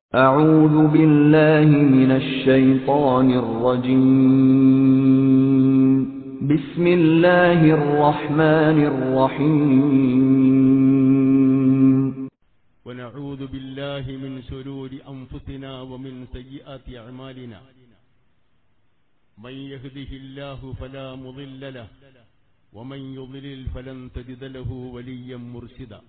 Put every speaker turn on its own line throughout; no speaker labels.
أعوذ بالله من الشيطان الرجيم بسم الله الرحمن الرحيم
ونعوذ بالله من شرور أنفسنا ومن سيئات أعمالنا من يهده الله فلا مضل له ومن يضلل فلن تجد له وليا مرشدا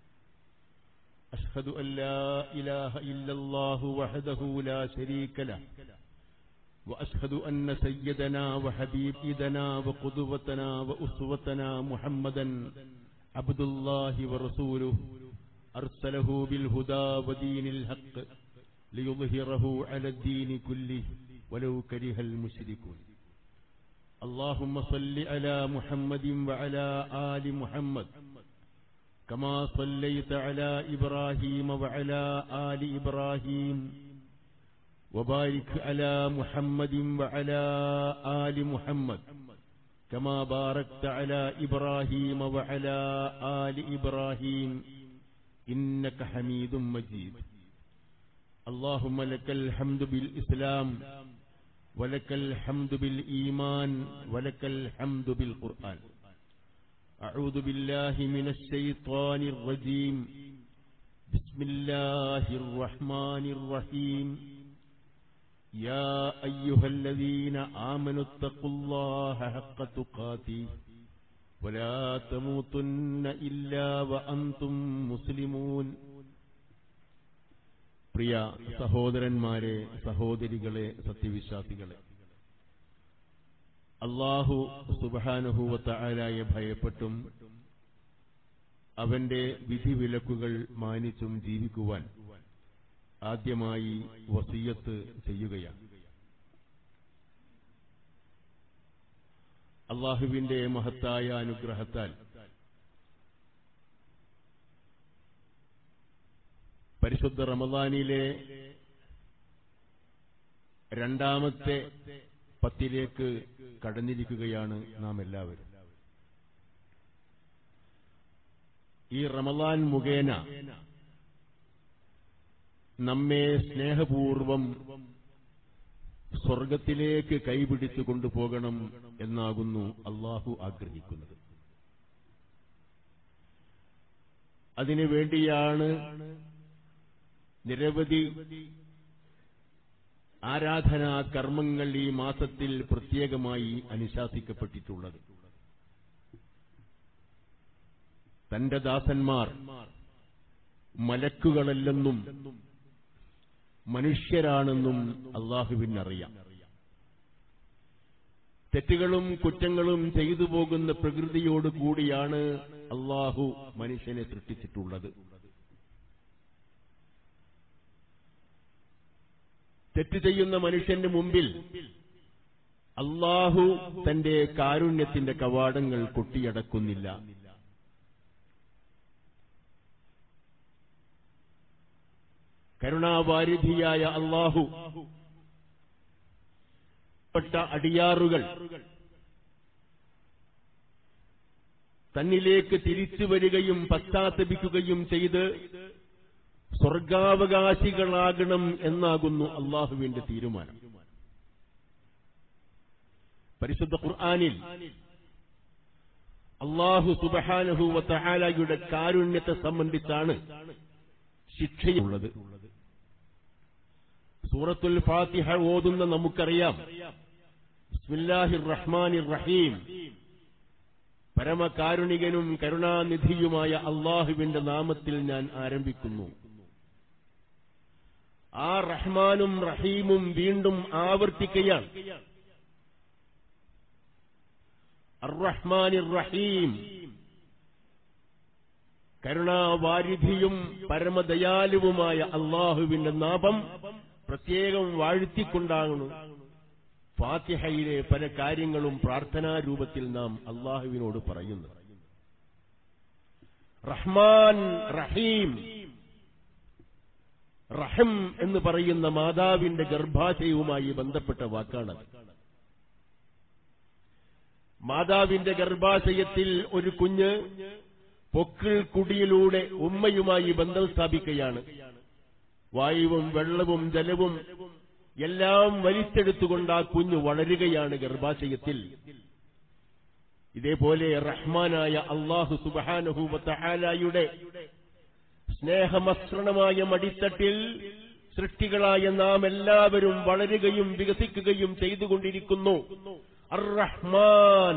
أشهد أن لا إله إلا الله وحده لا شريك له وأشهد أن سيدنا وحبيبنا وقدوتنا وأسوتنا محمدا عبد الله ورسوله أرسله بالهدى ودين الحق ليظهره على الدين كله ولو كره المشركون اللهم صل على محمد وعلى آل محمد كما صليت على إبراهيم وعلى آل إبراهيم وبارك على محمد وعلى آل محمد كما باركت على إبراهيم وعلى آل إبراهيم إنك حميد مجيد اللهم لك الحمد بالإسلام ولك الحمد بالإيمان ولك الحمد بالقرآن أعوذ بالله من الشيطان الرجيم بسم الله الرحمن الرحيم يا أيها الذين آمنوا اتقوا الله حق تقاته ولا تموتن إلا وأنتم مسلمون പ്രിയ സഹോദരന്മാരെ സഹോദരികളെ സത്യവിശ്വാസികളെ അള്ളാഹു സുബാനുഭൂവത്തായാലായ ഭയപ്പെട്ടും അവന്റെ വിധിവിലക്കുകൾ മാനിച്ചും ജീവിക്കുവാൻ ആദ്യമായി വസീയത്ത് ചെയ്യുകയാണ് അള്ളാഹുവിന്റെ മഹത്തായ അനുഗ്രഹത്താൽ പരിശുദ്ധ റമദാനിലെ രണ്ടാമത്തെ പത്തിലേക്ക് കടന്നിരിക്കുകയാണ് നാം എല്ലാവരും ഈ റമദാൻ മുഖേന നമ്മെ സ്നേഹപൂർവം സ്വർഗത്തിലേക്ക് കൈപിടിച്ചു കൊണ്ടുപോകണം എന്നാകുന്നു അള്ളാഹു ആഗ്രഹിക്കുന്നത് അതിനു വേണ്ടിയാണ് നിരവധി ആരാധനാ കർമ്മങ്ങൾ ഈ മാസത്തിൽ പ്രത്യേകമായി അനുശാസിക്കപ്പെട്ടിട്ടുള്ളത് തന്റെ ദാസന്മാർ മലക്കുകളല്ലെന്നും മനുഷ്യരാണെന്നും അള്ളാഹുവിനറിയാം തെറ്റുകളും കുറ്റങ്ങളും ചെയ്തു പോകുന്ന പ്രകൃതിയോട് കൂടിയാണ് അള്ളാഹു മനുഷ്യനെ സൃഷ്ടിച്ചിട്ടുള്ളത് തെറ്റ് ചെയ്യുന്ന മനുഷ്യന്റെ മുമ്പിൽ അള്ളാഹു തന്റെ കാരുണ്യത്തിന്റെ കവാടങ്ങൾ കൊട്ടിയടക്കുന്നില്ല കരുണാവാരിധിയായ അള്ളാഹു പ്പെട്ട അടിയാറുകൾ തന്നിലേക്ക് തിരിച്ചു വരികയും പശ്ചാത്തപിക്കുകയും ചെയ്ത് സ്വർഗാവകാശികളാകണം എന്നാകുന്നു അള്ളാഹുവിന്റെ തീരുമാനം പരിശുദ്ധ ഖുർആാനിൽ അള്ളാഹു സുബഹാനഹുവത്തഹാലയുടെ കാരുണ്യത്തെ സംബന്ധിച്ചാണ് ശിക്ഷയുള്ളത് സൂറത്തുൽ ഫാത്തിഹ ഓതുന്ന നമുക്കറിയാം ബിസ്മില്ലാഹിർ റഹ്മാനിർ റഹീം പരമകാരുണികനും കരുണാനിധിയുമായ അള്ളാഹുവിന്റെ നാമത്തിൽ ഞാൻ ആരംഭിക്കുന്നു ആ റഹ്മാനും റഹീമും വീണ്ടും ആവർത്തിക്കുകയാണ് അർറഹ്മാനിർ റഹീം കരുണാവാരിധിയും പരമദയാലുവുമായ അള്ളാഹുവിന്റെ നാമം പ്രത്യേകം വാഴ്ത്തിക്കൊണ്ടാകണം ഫാത്തിഹയിലെ പല കാര്യങ്ങളും പ്രാർത്ഥനാ രൂപത്തിൽ നാം അള്ളാഹുവിനോട് പറയുന്നു റഹ്മാൻ റഹീം റഹം എന്ന് പറയുന്ന മാതാവിന്റെ ഗർഭാശയവുമായി ബന്ധപ്പെട്ട വാക്കാണ് മാതാവിന്റെ ഗർഭാശയത്തിൽ ഒരു കുഞ്ഞ് പൊക്കിൾ കുടിയിലൂടെ ഉമ്മയുമായി ബന്ധം സ്ഥാപിക്കുകയാണ് വായുവും വെള്ളവും ജലവും എല്ലാം വലിച്ചെടുത്തുകൊണ്ട് ആ കുഞ്ഞ് വളരുകയാണ് ഗർഭാശയത്തിൽ ഇതേപോലെ റഹ്മാനായ അള്ളാഹു സുബാനുഭൂവത്തായാലയുടെ സ്നേഹമസ്രണമായ മടിത്തട്ടിൽ സൃഷ്ടികളായ നാം എല്ലാവരും വളരുകയും വികസിക്കുകയും ചെയ്തുകൊണ്ടിരിക്കുന്നു അർ റഹ്മാൻ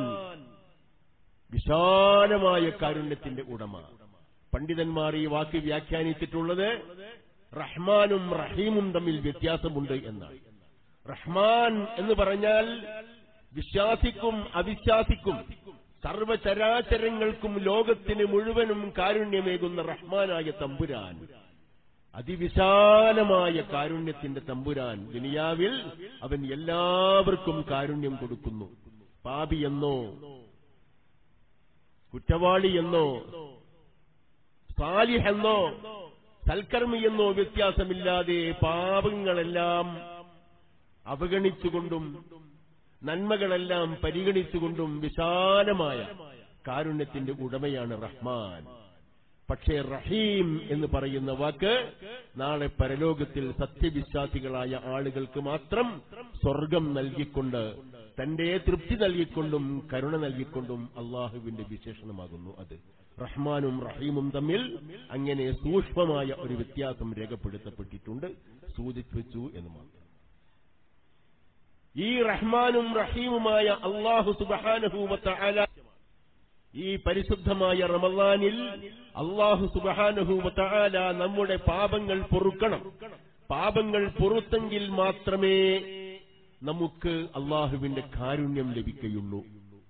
വിശാലമായ കാരുണ്യത്തിന്റെ ഉടമ പണ്ഡിതന്മാർ ഈ വാക്ക് വ്യാഖ്യാനിച്ചിട്ടുള്ളത് റഹ്മാനും റഹീമും തമ്മിൽ വ്യത്യാസമുണ്ട് എന്നാണ് റഹ്മാൻ എന്ന് പറഞ്ഞാൽ വിശ്വാസിക്കും അവിശ്വാസിക്കും സർവചരാചരങ്ങൾക്കും ലോകത്തിന് മുഴുവനും കാരുണ്യമേകുന്ന റഹ്മാനായ തമ്പുരാൻ അതിവിശാലമായ കാരുണ്യത്തിന്റെ തമ്പുരാൻ ദുനിയാവിൽ അവൻ എല്ലാവർക്കും കാരുണ്യം കൊടുക്കുന്നു പാപിയെന്നോ കുറ്റവാളിയെന്നോ സാലിഹെന്നോ സൽക്കർമ്മിയെന്നോ വ്യത്യാസമില്ലാതെ പാപങ്ങളെല്ലാം അവഗണിച്ചുകൊണ്ടും നന്മകളെല്ലാം പരിഗണിച്ചുകൊണ്ടും വിശാലമായ കാരുണ്യത്തിന്റെ ഉടമയാണ് റഹ്മാൻ പക്ഷേ റഹീം എന്ന് പറയുന്ന വാക്ക് നാളെ പരലോകത്തിൽ സത്യവിശ്വാസികളായ ആളുകൾക്ക് മാത്രം സ്വർഗം നൽകിക്കൊണ്ട് തന്റെ തൃപ്തി നൽകിക്കൊണ്ടും കരുണ നൽകിക്കൊണ്ടും അള്ളാഹുവിന്റെ വിശേഷണമാകുന്നു അത് റഹ്മാനും റഹീമും തമ്മിൽ അങ്ങനെ സൂക്ഷ്മമായ ഒരു വ്യത്യാസം രേഖപ്പെടുത്തപ്പെട്ടിട്ടുണ്ട് സൂചിപ്പിച്ചു എന്ന് മാത്രം ഈ റഹ്മാനും റഹീമുമായ അള്ളാഹു സുബഹാനഹൂവത്ത ഈ പരിശുദ്ധമായ റമലാനിൽ അള്ളാഹു സുബഹാനഹൂവത്ത നമ്മുടെ പാപങ്ങൾ പൊറുക്കണം പാപങ്ങൾ പൊറുത്തെങ്കിൽ മാത്രമേ നമുക്ക് അള്ളാഹുവിന്റെ കാരുണ്യം ലഭിക്കുകയുള്ളൂ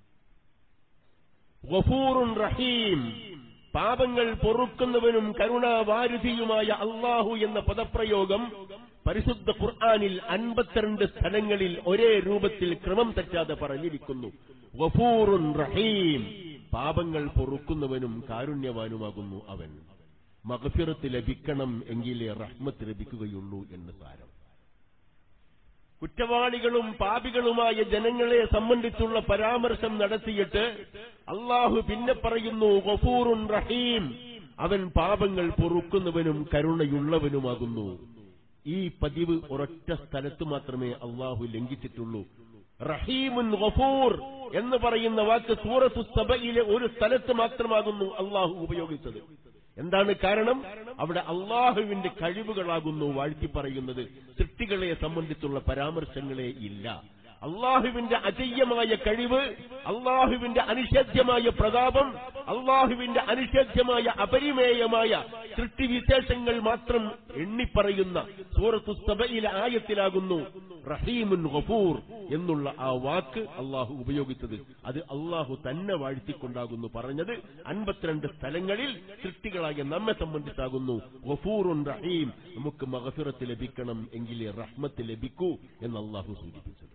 ഗഫൂറുൻ റഹീം പാപങ്ങൾ പൊറുക്കുന്നവനും കരുണാവാരുധിയുമായ അള്ളാഹു എന്ന പദപ്രയോഗം പരിശുദ്ധ ഖുർആാനിൽ അൻപത്തിരണ്ട് സ്ഥലങ്ങളിൽ ഒരേ രൂപത്തിൽ ക്രമം തെറ്റാതെ പറഞ്ഞിരിക്കുന്നു ഗഫൂറുൻ റഹീം പാപങ്ങൾ പൊറുക്കുന്നവനും കാരുണ്യവാനുമാകുന്നു അവൻ മകഫിറത്ത് ലഭിക്കണം എങ്കിലേ റഹ്മത്ത് ലഭിക്കുകയുള്ളൂ എന്ന് സാരം കുറ്റവാളികളും പാപികളുമായ ജനങ്ങളെ സംബന്ധിച്ചുള്ള പരാമർശം നടത്തിയിട്ട് അള്ളാഹു പിന്നെ പറയുന്നു ഗഫൂറുൻ റഹീം അവൻ പാപങ്ങൾ പൊറുക്കുന്നവനും കരുണയുള്ളവനുമാകുന്നു ഈ പതിവ് ഒരൊറ്റ സ്ഥലത്ത് മാത്രമേ അള്ളാഹു ലംഘിച്ചിട്ടുള്ളൂ റഹീമുൻ ഗഫൂർ എന്ന് പറയുന്ന വാക്ക് സൂറത്തു സബയിലെ ഒരു സ്ഥലത്ത് മാത്രമാകുന്നു അള്ളാഹു ഉപയോഗിച്ചത് എന്താണ് കാരണം അവിടെ അള്ളാഹുവിന്റെ കഴിവുകളാകുന്നു വാഴ്ത്തി പറയുന്നത് സൃഷ്ടികളെ സംബന്ധിച്ചുള്ള പരാമർശങ്ങളെ ഇല്ല അള്ളാഹുവിന്റെ അജയ്യമായ കഴിവ് അള്ളാഹുവിന്റെ അനിഷേധ്യമായ പ്രതാപം അള്ളാഹുവിന്റെ അനിഷേധ്യമായ അപരിമേയമായ സൃഷ്ടിവിശേഷങ്ങൾ മാത്രം എണ്ണിപ്പറയുന്ന സൂറത്തു സബയിലെ ആയത്തിലാകുന്നു റഹീമുൻ ഗഫൂർ എന്നുള്ള ആ വാക്ക് അള്ളാഹു ഉപയോഗിച്ചത് അത് അള്ളാഹു തന്നെ വാഴ്ത്തിക്കൊണ്ടാകുന്നു പറഞ്ഞത് അൻപത്തിരണ്ട് സ്ഥലങ്ങളിൽ സൃഷ്ടികളായ നമ്മെ സംബന്ധിച്ചാകുന്നു ഗഫൂറുൻ റഹീം നമുക്ക് മഹഫിറത്ത് ലഭിക്കണം എങ്കിലേ റഹ്മത്ത് ലഭിക്കൂ എന്ന് അള്ളാഹു സൂചിപ്പിച്ചത്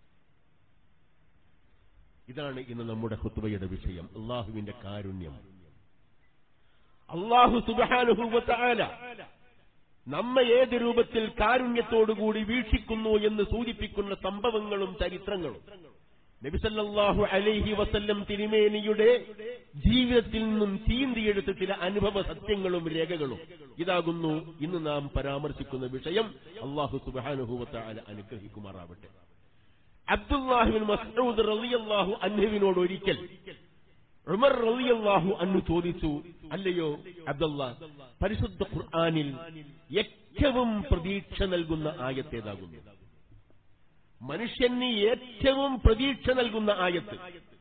ഇതാണ് ഇന്ന് നമ്മുടെ ഹുത്തുബയുടെ വിഷയം അള്ളാഹുവിന്റെ കാരുണ്യം അള്ളാഹു സുബാനുഭൂവത്താല നമ്മെ ഏത് രൂപത്തിൽ കാരുണ്യത്തോടുകൂടി വീക്ഷിക്കുന്നു എന്ന് സൂചിപ്പിക്കുന്ന സംഭവങ്ങളും ചരിത്രങ്ങളും നബിസല്ലാഹു അലൈഹി വസല്ലം തിരുമേനിയുടെ ജീവിതത്തിൽ നിന്നും ചീന്തിയെടുത്ത ചില അനുഭവ സത്യങ്ങളും രേഖകളും ഇതാകുന്നു ഇന്ന് നാം പരാമർശിക്കുന്ന വിഷയം അള്ളാഹു സുബാനുഭൂവത്താല അനുഗ്രഹിക്കുമാറാവട്ടെ അബ്ദുല്ലാഹുവിൻ മസ്ഊദ് റളിയല്ലാഹു അൻഹുവിനോട് ഒരിക്കൽ ഉമർ റളിയല്ലാഹു അന്നു ചോദിച്ചു അല്ലയോ അബ്ദുള്ള പരിശുദ്ധ ഖുർആനിൽ ഏറ്റവും പ്രതീക്ഷ നൽകുന്ന ആയത്തേതാകുന്നു മനുഷ്യന് ഏറ്റവും പ്രതീക്ഷ നൽകുന്ന ആയത്ത്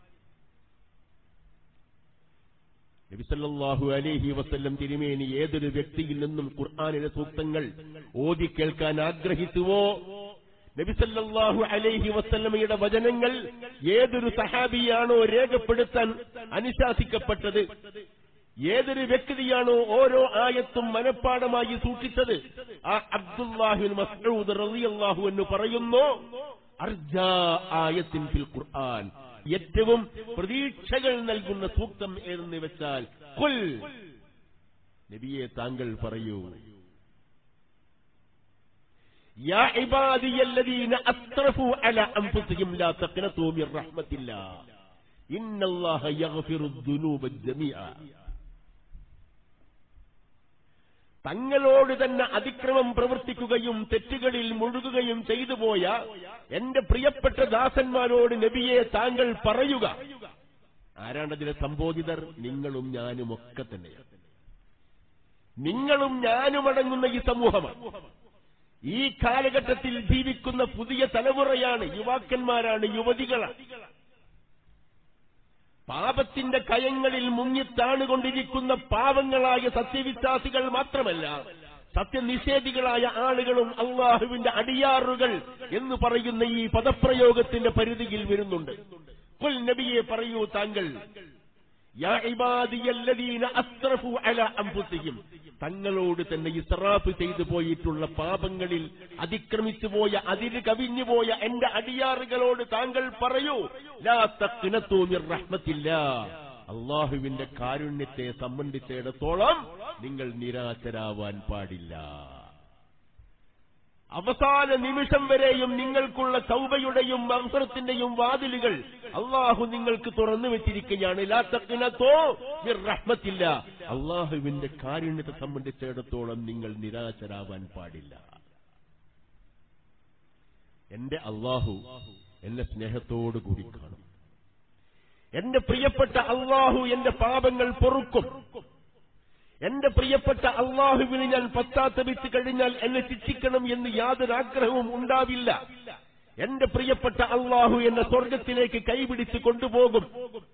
നബിസല്ലാഹു അലേഹി വസല്ലം തിരുമേനി ഏതൊരു വ്യക്തിയിൽ നിന്നും ഖുർആാനിലെ സൂക്തങ്ങൾ ഓതി കേൾക്കാൻ ആഗ്രഹിച്ചുവോ നബിസല്ലാഹു അലൈഹി വസല്ലമയുടെ വചനങ്ങൾ ഏതൊരു സഹാബിയാണോ രേഖപ്പെടുത്താൻ അനുശാസിക്കപ്പെട്ടത് ഏതൊരു വ്യക്തിയാണോ ഓരോ ആയത്തും മനഃപ്പാടമായി സൂക്ഷിച്ചത് ആ അബ്ദുല്ലാഹിൻ മസ്ഊദ് റളിയല്ലാഹു എന്ന് പറയുന്നു അർജാ ആയത്തിൻ ഫിൽ ഖുർആൻ ഏറ്റവും പ്രതീക്ഷകൾ നൽകുന്ന സൂക്തം ഏതെന്ന് വെച്ചാൽ കുൽ നബിയെ താങ്കൾ പറയൂ يا عبادي الذين أسرفوا على أنفسهم لا تقنطوا من رحمة الله إن الله يغفر الذنوب جميعا തങ്ങളോട് തന്നെ അതിക്രമം പ്രവർത്തിക്കുകയും തെറ്റുകളിൽ മുഴുകുകയും ചെയ്തു പോയ എന്റെ പ്രിയപ്പെട്ട ദാസന്മാരോട് നബിയെ താങ്കൾ പറയുക ആരാണ്ടതിലെ സംബോധിതർ നിങ്ങളും ഞാനും ഒക്കെ തന്നെയാണ് നിങ്ങളും ഞാനും അടങ്ങുന്ന ഈ സമൂഹമാണ് ഈ കാലഘട്ടത്തിൽ ജീവിക്കുന്ന പുതിയ തലമുറയാണ് യുവാക്കന്മാരാണ് യുവതികളാണ് പാപത്തിന്റെ കയങ്ങളിൽ മുങ്ങിത്താണുകൊണ്ടിരിക്കുന്ന പാവങ്ങളായ സത്യവിശ്വാസികൾ മാത്രമല്ല സത്യനിഷേധികളായ ആളുകളും അള്ളാഹുവിന്റെ അടിയാറുകൾ എന്ന് പറയുന്ന ഈ പദപ്രയോഗത്തിന്റെ പരിധിയിൽ വരുന്നുണ്ട് കുൽ നബിയെ പറയൂ താങ്കൾ യാ ഇബാദിയല്ലദീന അസ്റഫു അലാ അൻഫുസിഹിം തങ്ങളോട് തന്നെ ഇസ്രാഫ് ചെയ്തു പോയിട്ടുള്ള പാപങ്ങളിൽ അതിക്രമിച്ചു പോയ അതിര് കവിഞ്ഞു പോയ എന്റെ അടിയാറുകളോട് താങ്കൾ പറയൂ ലാ തഖ്നതു മിർ റഹ്മത്തില്ലാ അള്ളാഹുവിന്റെ കാരുണ്യത്തെ സംബന്ധിച്ചിടത്തോളം നിങ്ങൾ നിരാശരാവാൻ പാടില്ല അവസാന നിമിഷം വരെയും നിങ്ങൾക്കുള്ള ചൗബയുടെയും മംസറത്തിന്റെയും വാതിലുകൾ അള്ളാഹു നിങ്ങൾക്ക് തുറന്നു വെച്ചിരിക്കുകയാണ് ലാത്തക്കിനത്തോ റഹ്മത്തില്ല അള്ളാഹുവിന്റെ കാരുണ്യത്തെ സംബന്ധിച്ചിടത്തോളം നിങ്ങൾ നിരാശരാവാൻ പാടില്ല എന്റെ അള്ളാഹു എന്നെ സ്നേഹത്തോടു കൂടി കാണും എന്റെ പ്രിയപ്പെട്ട അള്ളാഹു എന്റെ പാപങ്ങൾ പൊറുക്കും എന്റെ പ്രിയപ്പെട്ട അള്ളാഹുവിന് ഞാൻ പശ്ചാത്തപിച്ച് കഴിഞ്ഞാൽ എന്നെ ശിക്ഷിക്കണം എന്ന് യാതൊരു ആഗ്രഹവും ഉണ്ടാവില്ല എന്റെ പ്രിയപ്പെട്ട അള്ളാഹു എന്നെ സ്വർഗത്തിലേക്ക് കൈപിടിച്ച് കൊണ്ടുപോകും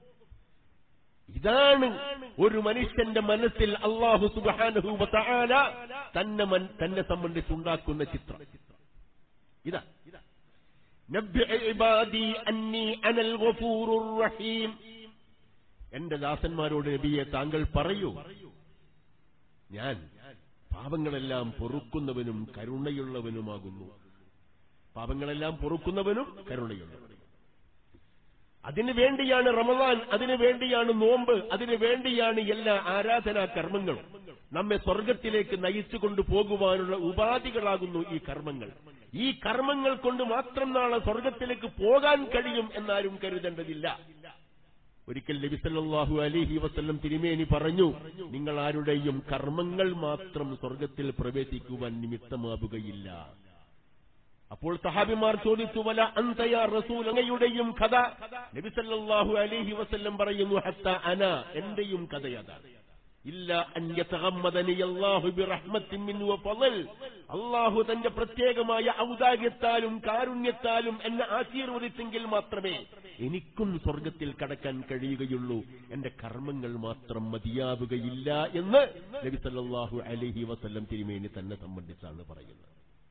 ഇതാണ് ഒരു മനുഷ്യന്റെ മനസ്സിൽ അള്ളാഹു സുബാനുഹൂബ തആല തന്നെ മൻ- തന്നെ സംബന്ധിച്ചുണ്ടാക്കുന്ന ചിത്രം ഇതാ നബ്ബിഇ ഇബാദി അന്നി അനൽ ഗഫൂറുർ റഹീം എന്റെ ദാസന്മാരോട് നബിയെ താങ്കൾ പറയൂ ഞാൻ പാപങ്ങളെല്ലാം പൊറുക്കുന്നവനും കരുണയുള്ളവനുമാകുന്നു പാപങ്ങളെല്ലാം പൊറുക്കുന്നവനും കരുണയുള്ളവനും അതിനു വേണ്ടിയാണ് റമദാൻ അതിനു വേണ്ടിയാണ് നോമ്പ് അതിനു വേണ്ടിയാണ് എല്ലാ ആരാധനാ കർമ്മങ്ങളും നമ്മെ സ്വർഗത്തിലേക്ക് നയിച്ചു കൊണ്ടുപോകുവാനുള്ള ഉപാധികളാകുന്നു ഈ കർമ്മങ്ങൾ ഈ കർമ്മങ്ങൾ കൊണ്ട് മാത്രം നാളെ സ്വർഗത്തിലേക്ക് പോകാൻ കഴിയും എന്നാരും കരുതേണ്ടതില്ല ഒരിക്കൽ നബിസല്ലാഹു അലിഹി വസ്ല്ലം തിരുമേനി പറഞ്ഞു നിങ്ങൾ ആരുടെയും കർമ്മങ്ങൾ മാത്രം സ്വർഗത്തിൽ പ്രവേശിക്കുവാൻ നിമിത്തമാവുകയില്ല അപ്പോൾ സഹാബിമാർ ചോദിച്ചു വല അന്തയാ റസൂൽ അങ്ങയുടെയും കഥ നബിസല്ലാഹു അലിഹി വസ്ല്ലം പറയുന്നു ഹത്ത അന എന്റെയും കഥയതാണ് ഇല്ല അല്ലാഹു ബിറഹ്മത്തിൻ മിൻഹു വഫളൽ അള്ളാഹു തന്റെ പ്രത്യേകമായ ഔദാര്യത്താലും കാരുണ്യത്താലും എന്നെ ആശീർവദിച്ചെങ്കിൽ മാത്രമേ എനിക്കും സ്വർഗത്തിൽ കടക്കാൻ കഴിയുകയുള്ളൂ എന്റെ കർമ്മങ്ങൾ മാത്രം മതിയാവുകയില്ല എന്ന് നബി സല്ലല്ലാഹു അലൈഹി വസല്ലം തിരുമേനി തന്നെ സംബന്ധിച്ചാണ് പറയുന്നത്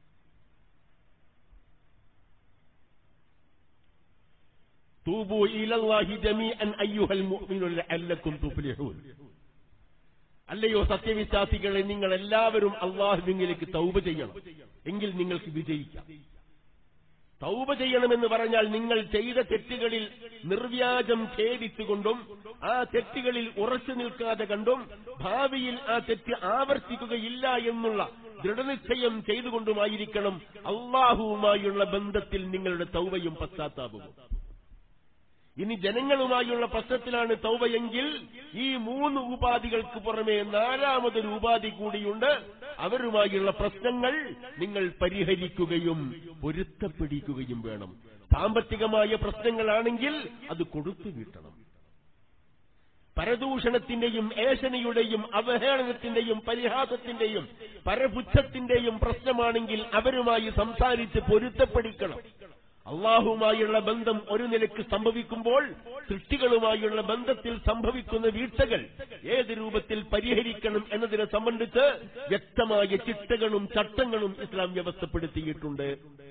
തൂബു ഇലല്ലാഹി ജമീഅൻ അയ്യുഹൽ മുഅ്മിനൂന ലഅല്ലക്കും തുഫ്ലിഹൂൻ അല്ലയോ സത്യവിശ്വാസികളെ നിങ്ങൾ എല്ലാവരും അള്ളാഹുവിംഗിലേക്ക് തൗബ ചെയ്യണം എങ്കിൽ നിങ്ങൾക്ക് വിജയിക്കാം തൗബ ചെയ്യണമെന്ന് പറഞ്ഞാൽ നിങ്ങൾ ചെയ്ത തെറ്റുകളിൽ നിർവ്യാജം ഖേദിച്ചുകൊണ്ടും ആ തെറ്റുകളിൽ ഉറച്ചു നിൽക്കാതെ കണ്ടും ഭാവിയിൽ ആ തെറ്റ് ആവർത്തിക്കുകയില്ല എന്നുള്ള ദൃഢനിശ്ചയം ചെയ്തുകൊണ്ടുമായിരിക്കണം അള്ളാഹുവുമായുള്ള ബന്ധത്തിൽ നിങ്ങളുടെ തൗബയും പശ്ചാത്താപവും ഇനി ജനങ്ങളുമായുള്ള പ്രശ്നത്തിലാണ് തൗബയെങ്കിൽ ഈ മൂന്ന് ഉപാധികൾക്ക് പുറമെ നാലാമതൊരു ഉപാധി കൂടിയുണ്ട് അവരുമായുള്ള പ്രശ്നങ്ങൾ നിങ്ങൾ പരിഹരിക്കുകയും പൊരുത്തപ്പെടിക്കുകയും വേണം സാമ്പത്തികമായ പ്രശ്നങ്ങളാണെങ്കിൽ അത് കൊടുത്തു വീട്ടണം പരദൂഷണത്തിന്റെയും ഏഷണിയുടെയും അവഹേളനത്തിന്റെയും പരിഹാസത്തിന്റെയും പരപുച്ഛത്തിന്റെയും പ്രശ്നമാണെങ്കിൽ അവരുമായി സംസാരിച്ച് പൊരുത്തപ്പെടിക്കണം അള്ളാഹുമായുള്ള ബന്ധം ഒരു നിലയ്ക്ക് സംഭവിക്കുമ്പോൾ സൃഷ്ടികളുമായുള്ള ബന്ധത്തിൽ സംഭവിക്കുന്ന വീഴ്ചകൾ ഏത് രൂപത്തിൽ പരിഹരിക്കണം എന്നതിനെ സംബന്ധിച്ച് വ്യക്തമായ ചിട്ടകളും ചട്ടങ്ങളും ഇസ്ലാം വ്യവസ്ഥപ്പെടുത്തിയിട്ടുണ്ട്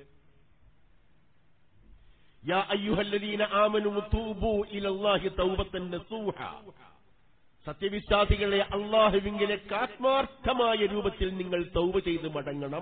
യാ അയ്യുഹല്ലദീന ആമനു തൂബു ഇലല്ലാഹി തൗബത്തൻ നസൂഹ സത്യവിശ്വാസികളെ അള്ളാഹുവിങ്കിലേക്ക് ആത്മാർത്ഥമായ രൂപത്തിൽ നിങ്ങൾ തൗബ ചെയ്ത് മടങ്ങണം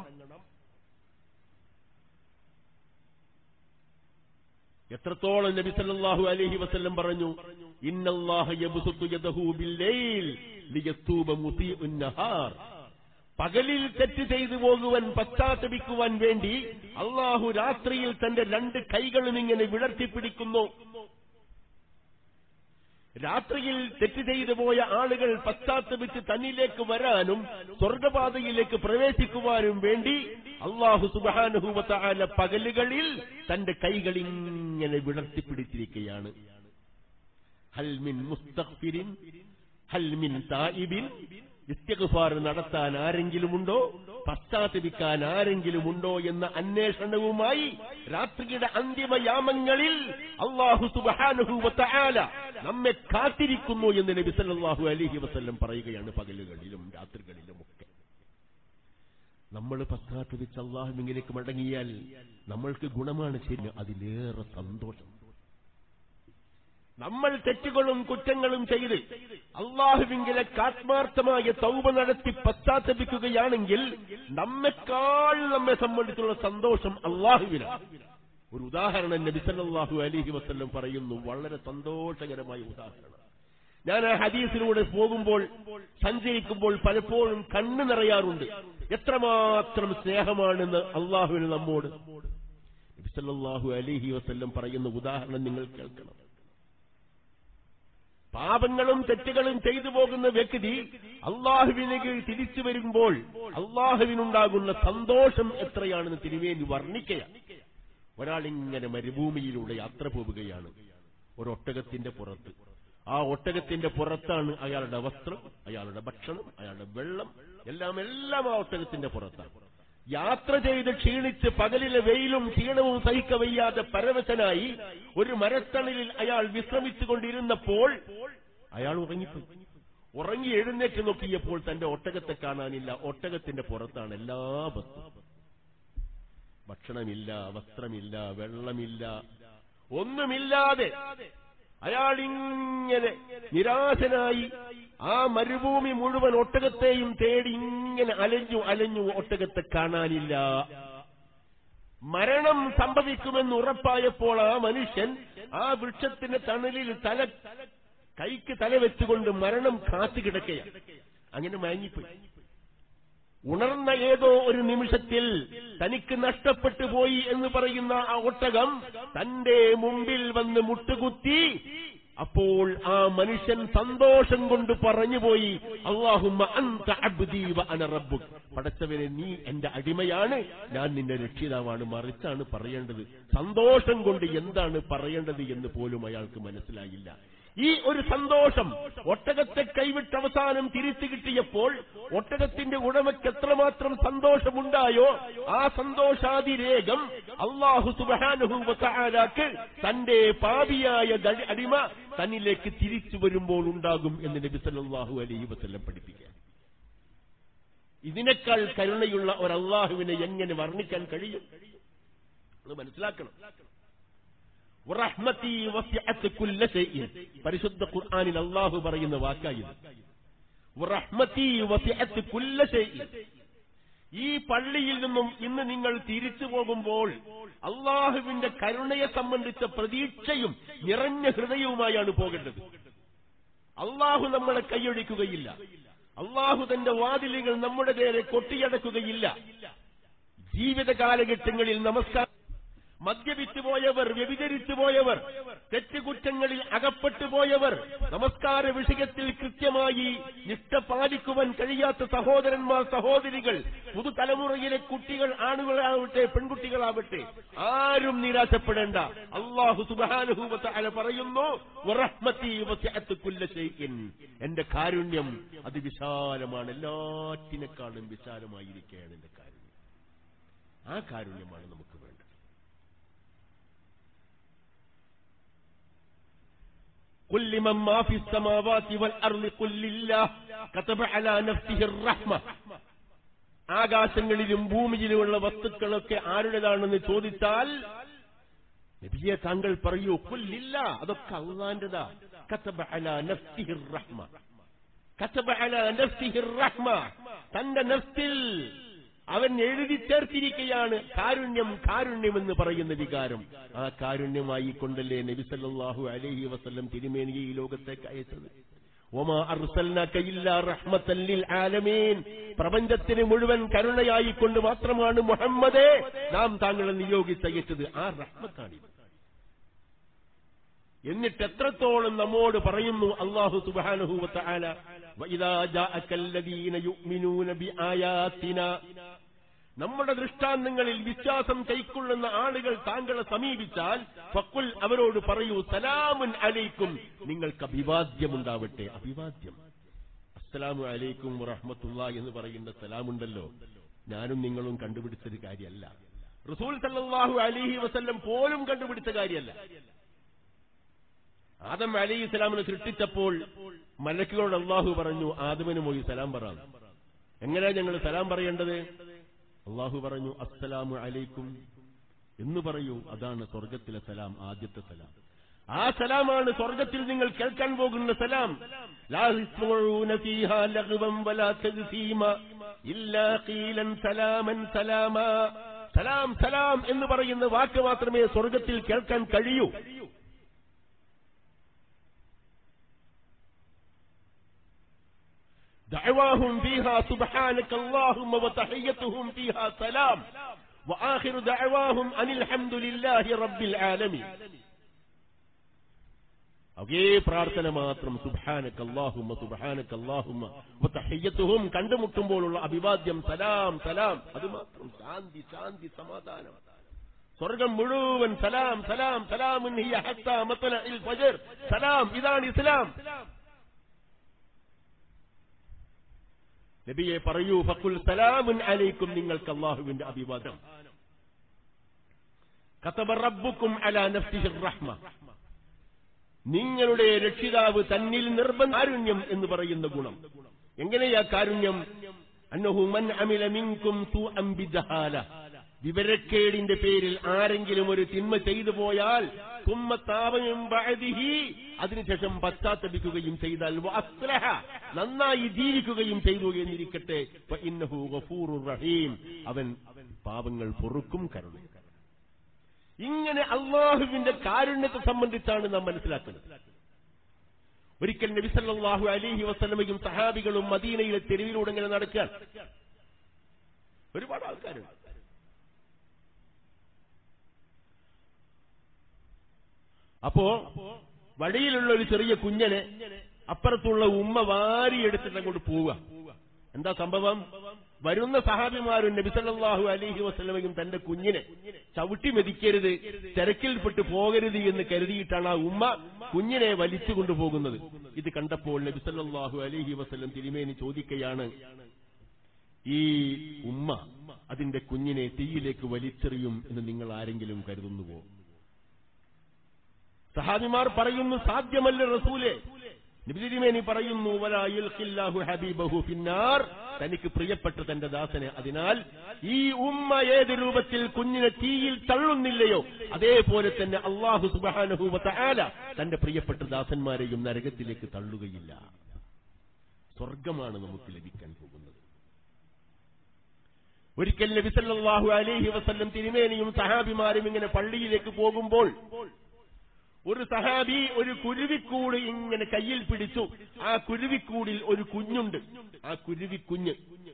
എത്രത്തോളം നബി സല്ലല്ലാഹു അലൈഹി വസല്ലം പറഞ്ഞു ഇന്നല്ലാഹ യബ്സുത്തു യദഹു ബില്ലൈൽ ലിയത്തൂബ മുസീഉൻ നഹാർ പകലിൽ തെറ്റ് ചെയ്തു പോകുവാൻ പശ്ചാത്തപിക്കുവാൻ വേണ്ടി അള്ളാഹു രാത്രിയിൽ തന്റെ രണ്ട് കൈകളും ഇങ്ങനെ വിടർത്തിപ്പിടിക്കുന്നു രാത്രിയിൽ തെറ്റ് ചെയ്തു പോയ ആളുകൾ പശ്ചാത്തപിച്ച് തന്നിലേക്ക് വരാനും സ്വർഗപാതയിലേക്ക് പ്രവേശിക്കുവാനും വേണ്ടി അള്ളാഹു സുബാനുഭൂവത്താല പകലുകളിൽ തന്റെ കൈകൾ ഇങ്ങനെ വിടർത്തിപ്പിടിച്ചിരിക്കുകയാണ് ഹൽമിൻ മുസ്തഖ്ഫിരിൻ ഹൽമിൻ തായിബിൻ ഇസ്തിഗ്ഫാർ നടത്താൻ ആരെങ്കിലുമുണ്ടോ പശ്ചാത്തപിക്കാൻ ആരെങ്കിലുമുണ്ടോ എന്ന അന്വേഷണവുമായി രാത്രിയുടെ അന്തിമയാമങ്ങളിൽ അള്ളാഹു സുബാനുഹൂവത്താല നമ്മെ കാത്തിരിക്കുന്നു എന്ന് നബി സല്ലല്ലാഹു അലൈഹി വസല്ലം പറയുകയാണ് പകലുകളിലും രാത്രികളിലുമൊക്കെ നമ്മൾ പശ്ചാത്തപിച്ച് അള്ളാഹുവിലേക്ക് മടങ്ങിയാൽ നമ്മൾക്ക് ഗുണമാണ് ശരി അതിലേറെ സന്തോഷം നമ്മൾ തെറ്റുകളും കുറ്റങ്ങളും ചെയ്ത് അള്ളാഹുവിങ്കിലേക്ക് ആത്മാർത്ഥമായ തൗബ നടത്തി പശ്ചാത്തപിക്കുകയാണെങ്കിൽ നമ്മെക്കാൾ നമ്മെ സംബന്ധിച്ചുള്ള സന്തോഷം അള്ളാഹുവിനാണ് ഒരു ഉദാഹരണം നബി സല്ലല്ലാഹു അലൈഹി വസല്ലം പറയുന്നു വളരെ സന്തോഷകരമായ ഉദാഹരണം ഞാൻ ആ ഹദീസിലൂടെ പോകുമ്പോൾ സഞ്ചരിക്കുമ്പോൾ പലപ്പോഴും കണ്ണു നിറയാറുണ്ട് എത്രമാത്രം സ്നേഹമാണെന്ന് അള്ളാഹുവിന് നമ്മോട് നബി സല്ലല്ലാഹു അലൈഹി വസല്ലം പറയുന്ന ഉദാഹരണം നിങ്ങൾ കേൾക്കണം പാപങ്ങളും തെറ്റുകളും ചെയ്തു പോകുന്ന വ്യക്തി അള്ളാഹുവിലേക്ക് തിരിച്ചു വരുമ്പോൾ അള്ളാഹുവിനുണ്ടാകുന്ന സന്തോഷം എത്രയാണെന്ന് തിരുവേണ്ടി വർണ്ണിക്കുകയാണ് ഒരാളിങ്ങനെ മരുഭൂമിയിലൂടെ യാത്ര പോവുകയാണ് ഒരു ഒട്ടകത്തിന്റെ പുറത്ത് ആ ഒട്ടകത്തിന്റെ പുറത്താണ് അയാളുടെ വസ്ത്രം അയാളുടെ ഭക്ഷണം അയാളുടെ വെള്ളം എല്ലാം എല്ലാം ആ ഒട്ടകത്തിന്റെ പുറത്താണ് യാത്ര ചെയ്ത് ക്ഷീണിച്ച് പകലിലെ വെയിലും ക്ഷീണവും സഹിക്കവയ്യാതെ പരവശനായി ഒരു മരത്തണലിൽ അയാൾ വിശ്രമിച്ചുകൊണ്ടിരുന്നപ്പോൾ അയാൾ ഉറങ്ങിപ്പോയി ഉറങ്ങി എഴുന്നേറ്റ് നോക്കിയപ്പോൾ തന്റെ ഒട്ടകത്തെ കാണാനില്ല ഒട്ടകത്തിന്റെ പുറത്താണ് എല്ലാ വസ്തുവും ഭക്ഷണമില്ല വസ്ത്രമില്ല വെള്ളമില്ല ഒന്നുമില്ലാതെ അയാൾ ഇങ്ങനെ നിരാശനായി ആ മരുഭൂമി മുഴുവൻ ഒട്ടകത്തെയും തേടി ഇങ്ങനെ അലഞ്ഞു അലഞ്ഞു ഒട്ടകത്തെ കാണാനില്ല മരണം സംഭവിക്കുമെന്ന് ഉറപ്പായപ്പോൾ ആ മനുഷ്യൻ ആ വൃക്ഷത്തിന്റെ തണലിൽ തല കൈക്ക് തല വെച്ചുകൊണ്ട് മരണം കാത്തുകിടക്കുകയാണ് അങ്ങനെ മയങ്ങിപ്പോയി ഉണർന്ന ഏതോ ഒരു നിമിഷത്തിൽ തനിക്ക് നഷ്ടപ്പെട്ടു പോയി എന്ന് പറയുന്ന ആ ഒട്ടകം തന്റെ മുമ്പിൽ വന്ന് മുട്ടുകുത്തി അപ്പോൾ ആ മനുഷ്യൻ സന്തോഷം കൊണ്ട് പറഞ്ഞുപോയി അള്ളാഹുമ്മ അന്ത അബ്ദി വ അന റബ്ബുക് പടച്ചവനെ നീ എന്റെ അടിമയാണ് ഞാൻ നിന്റെ രക്ഷിതാവാണ് മറിച്ചാണ് പറയേണ്ടത് സന്തോഷം കൊണ്ട് എന്താണ് പറയേണ്ടത് എന്ന് പോലും അയാൾക്ക് മനസ്സിലായില്ല ഈ ഒരു സന്തോഷം ഒട്ടകത്തെ കൈവിട്ട് അവസാനം തിരിച്ചു കിട്ടിയപ്പോൾ ഒട്ടകത്തിന്റെ ഉടമയ്ക്ക് എത്രമാത്രം സന്തോഷമുണ്ടായോ ആ സന്തോഷാതിരേകം അള്ളാഹു സുബാനുഹൂവത്താലാക്ക് തന്റെ പാപിയായ ദ- അടിമ തന്നിലേക്ക് തിരിച്ചു വരുമ്പോൾ ഉണ്ടാകും എന്ന് നബി സല്ലല്ലാഹു അലൈഹി വസല്ലം പഠിപ്പിക്കുക ഇതിനേക്കാൾ കരുണയുള്ള ഒരു അള്ളാഹുവിനെ എങ്ങനെ വർണ്ണിക്കാൻ കഴിയും അത് മനസ്സിലാക്കണം വറഹ്മതി വസിഅത്ത് കുല്ല ശൈഇൻ പരിശുദ്ധ ഖുർആനിൽ അല്ലാഹു പറയുന്ന വാക്കായത് വറഹ്മതി വസിഅത്ത് കുല്ല ശൈഇൻ ഈ പള്ളിയിൽ നിന്നും ഇന്ന് നിങ്ങൾ തിരിച്ചു പോകുമ്പോൾ അള്ളാഹുവിന്റെ കരുണയെ സംബന്ധിച്ച പ്രതീക്ഷയും നിറഞ്ഞ ഹൃദയവുമായാണ് പോകേണ്ടത് അള്ളാഹു നമ്മളെ കൈയൊഴിക്കുകയില്ല അള്ളാഹു തന്റെ വാതിലുകൾ നമ്മുടെ നേരെ കൊട്ടിയടക്കുകയില്ല ജീവിത കാലഘട്ടങ്ങളിൽ നമസ്കാരം മദ്യപിച്ചു പോയവർ വ്യഭിചരിച്ചു പോയവർ തെറ്റുകുറ്റങ്ങളിൽ അകപ്പെട്ടു പോയവർ നമസ്കാര വിഷയത്തിൽ കൃത്യമായി നിഷ്ഠ പാലിക്കുവാൻ കഴിയാത്ത സഹോദരന്മാർ സഹോദരികൾ പുതുതലമുറയിലെ കുട്ടികൾ ആണുങ്ങളാവട്ടെ പെൺകുട്ടികളാവട്ടെ ആരും നിരാശപ്പെടേണ്ട അള്ളാഹു സുബാനുഭൂമത്താല പറയുന്നു "വറഹ്മതി വസിഅത്ത് കുല്ല ശൈഇൻ." എന്റെ കാരുണ്യം അതിവിശാലമാണ് എല്ലാറ്റിനേക്കാളും വിശാലമായിരിക്കുകയാണ് എന്റെ കാരുണ്യം ആ കാരുണ്യമാണ് നമുക്ക് വേണ്ടത് قل لمن ما في السماوات والأرض قل لله كتب على نفسه الرحمة ആകാശങ്ങളിലും ഭൂമിയിലുമുള്ള വസ്തുക്കളൊക്കെ ആരുടേതാണെന്ന് ചോദിച്ചാൽ നബിയെ താങ്കൾ പറയൂ കൊല്ലില്ല അതൊക്കെ അള്ളാന്റെതാ കതബ അലാ നഫ്സിഹിർ റഹ്മ കതബ അലാ നഫ്സിഹിർ റഹ്മ തന്റെ നഫ്സിൽ അവൻ എഴുതി ചേർത്തിരിക്കുകയാണ് കാരുണ്യം കാരുണ്യം എന്ന് പറയുന്ന വികാരം ആ കാരുണ്യമായി കൊണ്ടല്ലേ നബി സല്ലല്ലാഹു അലൈഹി വസല്ലം തിരുമേനിയെ ഈ ലോകത്തേക്ക് അയച്ചത് ഒമാ അർസൽനാക ഇല്ലാ റഹ്മത്തൻ ലിൽ ആലമീൻ പ്രപഞ്ചത്തിന് മുഴുവൻ കരുണയായി കൊണ്ട് മാത്രമാണ് മുഹമ്മദേ നാം താങ്കളെ നിയോഗിച്ചയച്ചത് ആ റഹ്മത്താണിത് എന്നിട്ട് എത്രത്തോളം നമ്മോട് പറയുന്നു അള്ളാഹു സുബാനുഹൂവത്ത ആല നമ്മുടെ ദൃഷ്ടാന്തങ്ങളിൽ വിശ്വാസം കൈക്കൊള്ളുന്ന ആളുകൾ താങ്കളെ സമീപിച്ചാൽ ഫക്കുൽ അവരോട് പറയൂ സലാമുൻ അലൈക്കും നിങ്ങൾക്ക് അഭിവാദ്യമുണ്ടാവട്ടെ അഭിവാദ്യം അസ്സലാമു അലൈക്കും റഹ്മത്തുള്ള എന്ന് പറയുന്ന സലാമുണ്ടല്ലോ ഞാനും നിങ്ങളും കണ്ടുപിടിച്ചൊരു കാര്യമല്ല റസൂൽ സല്ലല്ലാഹു അലൈഹി വസല്ലം പോലും കണ്ടുപിടിച്ച കാര്യമല്ല ആദം അലി ഇസ്ലാമിനെ സൃഷ്ടിച്ചപ്പോൾ മലക്കുകളോട് അള്ളാഹു പറഞ്ഞു ആദമിന് പോയി സലാം പറയാം എങ്ങനെയാ ഞങ്ങൾ സലാം പറയേണ്ടത് അള്ളാഹു പറഞ്ഞു അസ്സലാമു അലൈക്കും എന്ന് പറയൂ അതാണ് സ്വർഗത്തിലെ സലാം ആദ്യത്തെ സലാം ആ സലാമാണ് സ്വർഗത്തിൽ നിങ്ങൾ കേൾക്കാൻ പോകുന്ന സലാം ലാ യസ്മഊന ഫീഹാ ലഗ്വൻ വലാ തഗ്സീമ ഇല്ലാ ഖീലൻ സലാമൻ സലാമാ സലാം സലാം എന്ന് പറയുന്ന വാക്ക് മാത്രമേ സ്വർഗത്തിൽ കേൾക്കാൻ കഴിയൂ دعواهم فيها سبحانك اللهم وتحيتهم فيها سلام وآخر دعواهم أن الحمد لله رب العالمين അതേ പ്രാർത്ഥന മാത്രം സുബാനക്ക് അള്ളാഹുമ്മ സുബാനക്ക് അള്ളാഹുമ്മ തഹയ്യത്തുഹും കണ്ടുമുട്ടുമ്പോഴുള്ള അഭിവാദ്യം സലാം സലാം അത് മാത്രം ശാന്തി ശാന്തി സമാധാനം സ്വർഗം മുഴുവൻ സലാം സലാം സലാമുൻ ഹിയ ഹത്താ മത്ലഇൽ ഫജ്ർ സലാം ഇതാണ് ഇസ്ലാം നബിയെ പറയൂ ഫക്കുൽ സലാമുൻ അലൈക്കും നിങ്ങൾക്ക് അള്ളാഹുവിന്റെ അഭിവാദം കതബ റബ്ബുക്കും അലാ നഫ്സിഹി റഹ്മ നിങ്ങളുടെ രക്ഷിതാവ് തന്നിൽ നിർബന്ധ കാരുണ്യം എന്ന് പറയുന്ന ഗുണം എങ്ങനെയാ കാരുണ്യം അന്നഹു മൻ അമില മിൻകും സൂഅൻ ബിജഹാല വിവരക്കേടിന്റെ പേരിൽ ആരെങ്കിലും ഒരു തിന്മ ചെയ്തു പോയാൽ തുമ്മത്താപയും ബഅദിഹി അതിനുശേഷം പശ്ചാത്തപിക്കുകയും ചെയ്താൽ വഅസ്ലഹ നന്നായി ജീവിക്കുകയും ചെയ്തു എന്നിരിക്കട്ടെ ഫഇന്നഹു ഗഫൂറുർ റഹീം അവൻ പാപങ്ങൾ പൊറുക്കും കരുണയും ഇങ്ങനെ അള്ളാഹുവിന്റെ കാരുണ്യത്തെ സംബന്ധിച്ചാണ് നാം മനസ്സിലാക്കുന്നത് ഒരിക്കൽ നബി സല്ലല്ലാഹു അലൈഹി വസല്ലമയും സഹാബികളും മദീനയിലെ തെരുവിലൂടെ ഇങ്ങനെ നടക്കാൻ ഒരുപാട് ആൾക്കാരുണ്ട് അപ്പോ വഴിയിലുള്ള ഒരു ചെറിയ കുഞ്ഞനെ അപ്പുറത്തുള്ള ഉമ്മ വാരിയെടുത്തിട്ട് അങ്ങോട്ട് പോവുക എന്താ സംഭവം വരുന്ന സഹാബിമാരും നബിസല്ലാഹു അലഹി വസ്ലമയും തന്റെ കുഞ്ഞിനെ ചവിട്ടി മെതിക്കരുത് തിരക്കിൽപ്പെട്ട് പോകരുത് എന്ന് കരുതിയിട്ടാണ് ആ ഉമ്മ കുഞ്ഞിനെ വലിച്ചു കൊണ്ടുപോകുന്നത് ഇത് കണ്ടപ്പോൾ നബിസല്ലാഹു അലഹി വസ്ലം തിരുമേനി ചോദിക്കുകയാണ് ഈ ഉമ്മ അതിന്റെ കുഞ്ഞിനെ തീയിലേക്ക് വലിച്ചെറിയും എന്ന് നിങ്ങൾ ആരെങ്കിലും കരുതുന്നുവോ സഹാബിമാർ പറയുന്നു സാധ്യമല്ല റസൂലെ നിബിതിരിമേനി പറയുന്നു വലായുൽഖില്ലാഹു ഹബീബഹു ഫിന്നാർ തനിക്ക് പ്രിയപ്പെട്ട തന്റെ ദാസനെ അതിനാൽ ഈ ഉമ്മ ഏത് രൂപത്തിൽ കുഞ്ഞിനെ തീയിൽ തള്ളുന്നില്ലയോ അതേപോലെ തന്നെ അള്ളാഹു സുബാനഹുവ ആല തന്റെ പ്രിയപ്പെട്ട ദാസന്മാരെയും നരകത്തിലേക്ക് തള്ളുകയില്ല സ്വർഗമാണ് നമുക്ക് ലഭിക്കാൻ പോകുന്നത് ഒരിക്കൽ നബിസല്ലാഹു അലൈഹി വസല്ലം തിരുമേനിയും സഹാബിമാരും ഇങ്ങനെ പള്ളിയിലേക്ക് പോകുമ്പോൾ ഒരു സഹാബി ഒരു കുരുവിക്കൂട് ഇങ്ങനെ കയ്യിൽ പിടിച്ചു ആ കുരുവിക്കൂടിൽ ഒരു കുഞ്ഞുണ്ട് ആ കുരുവിക്കുഞ്ഞ്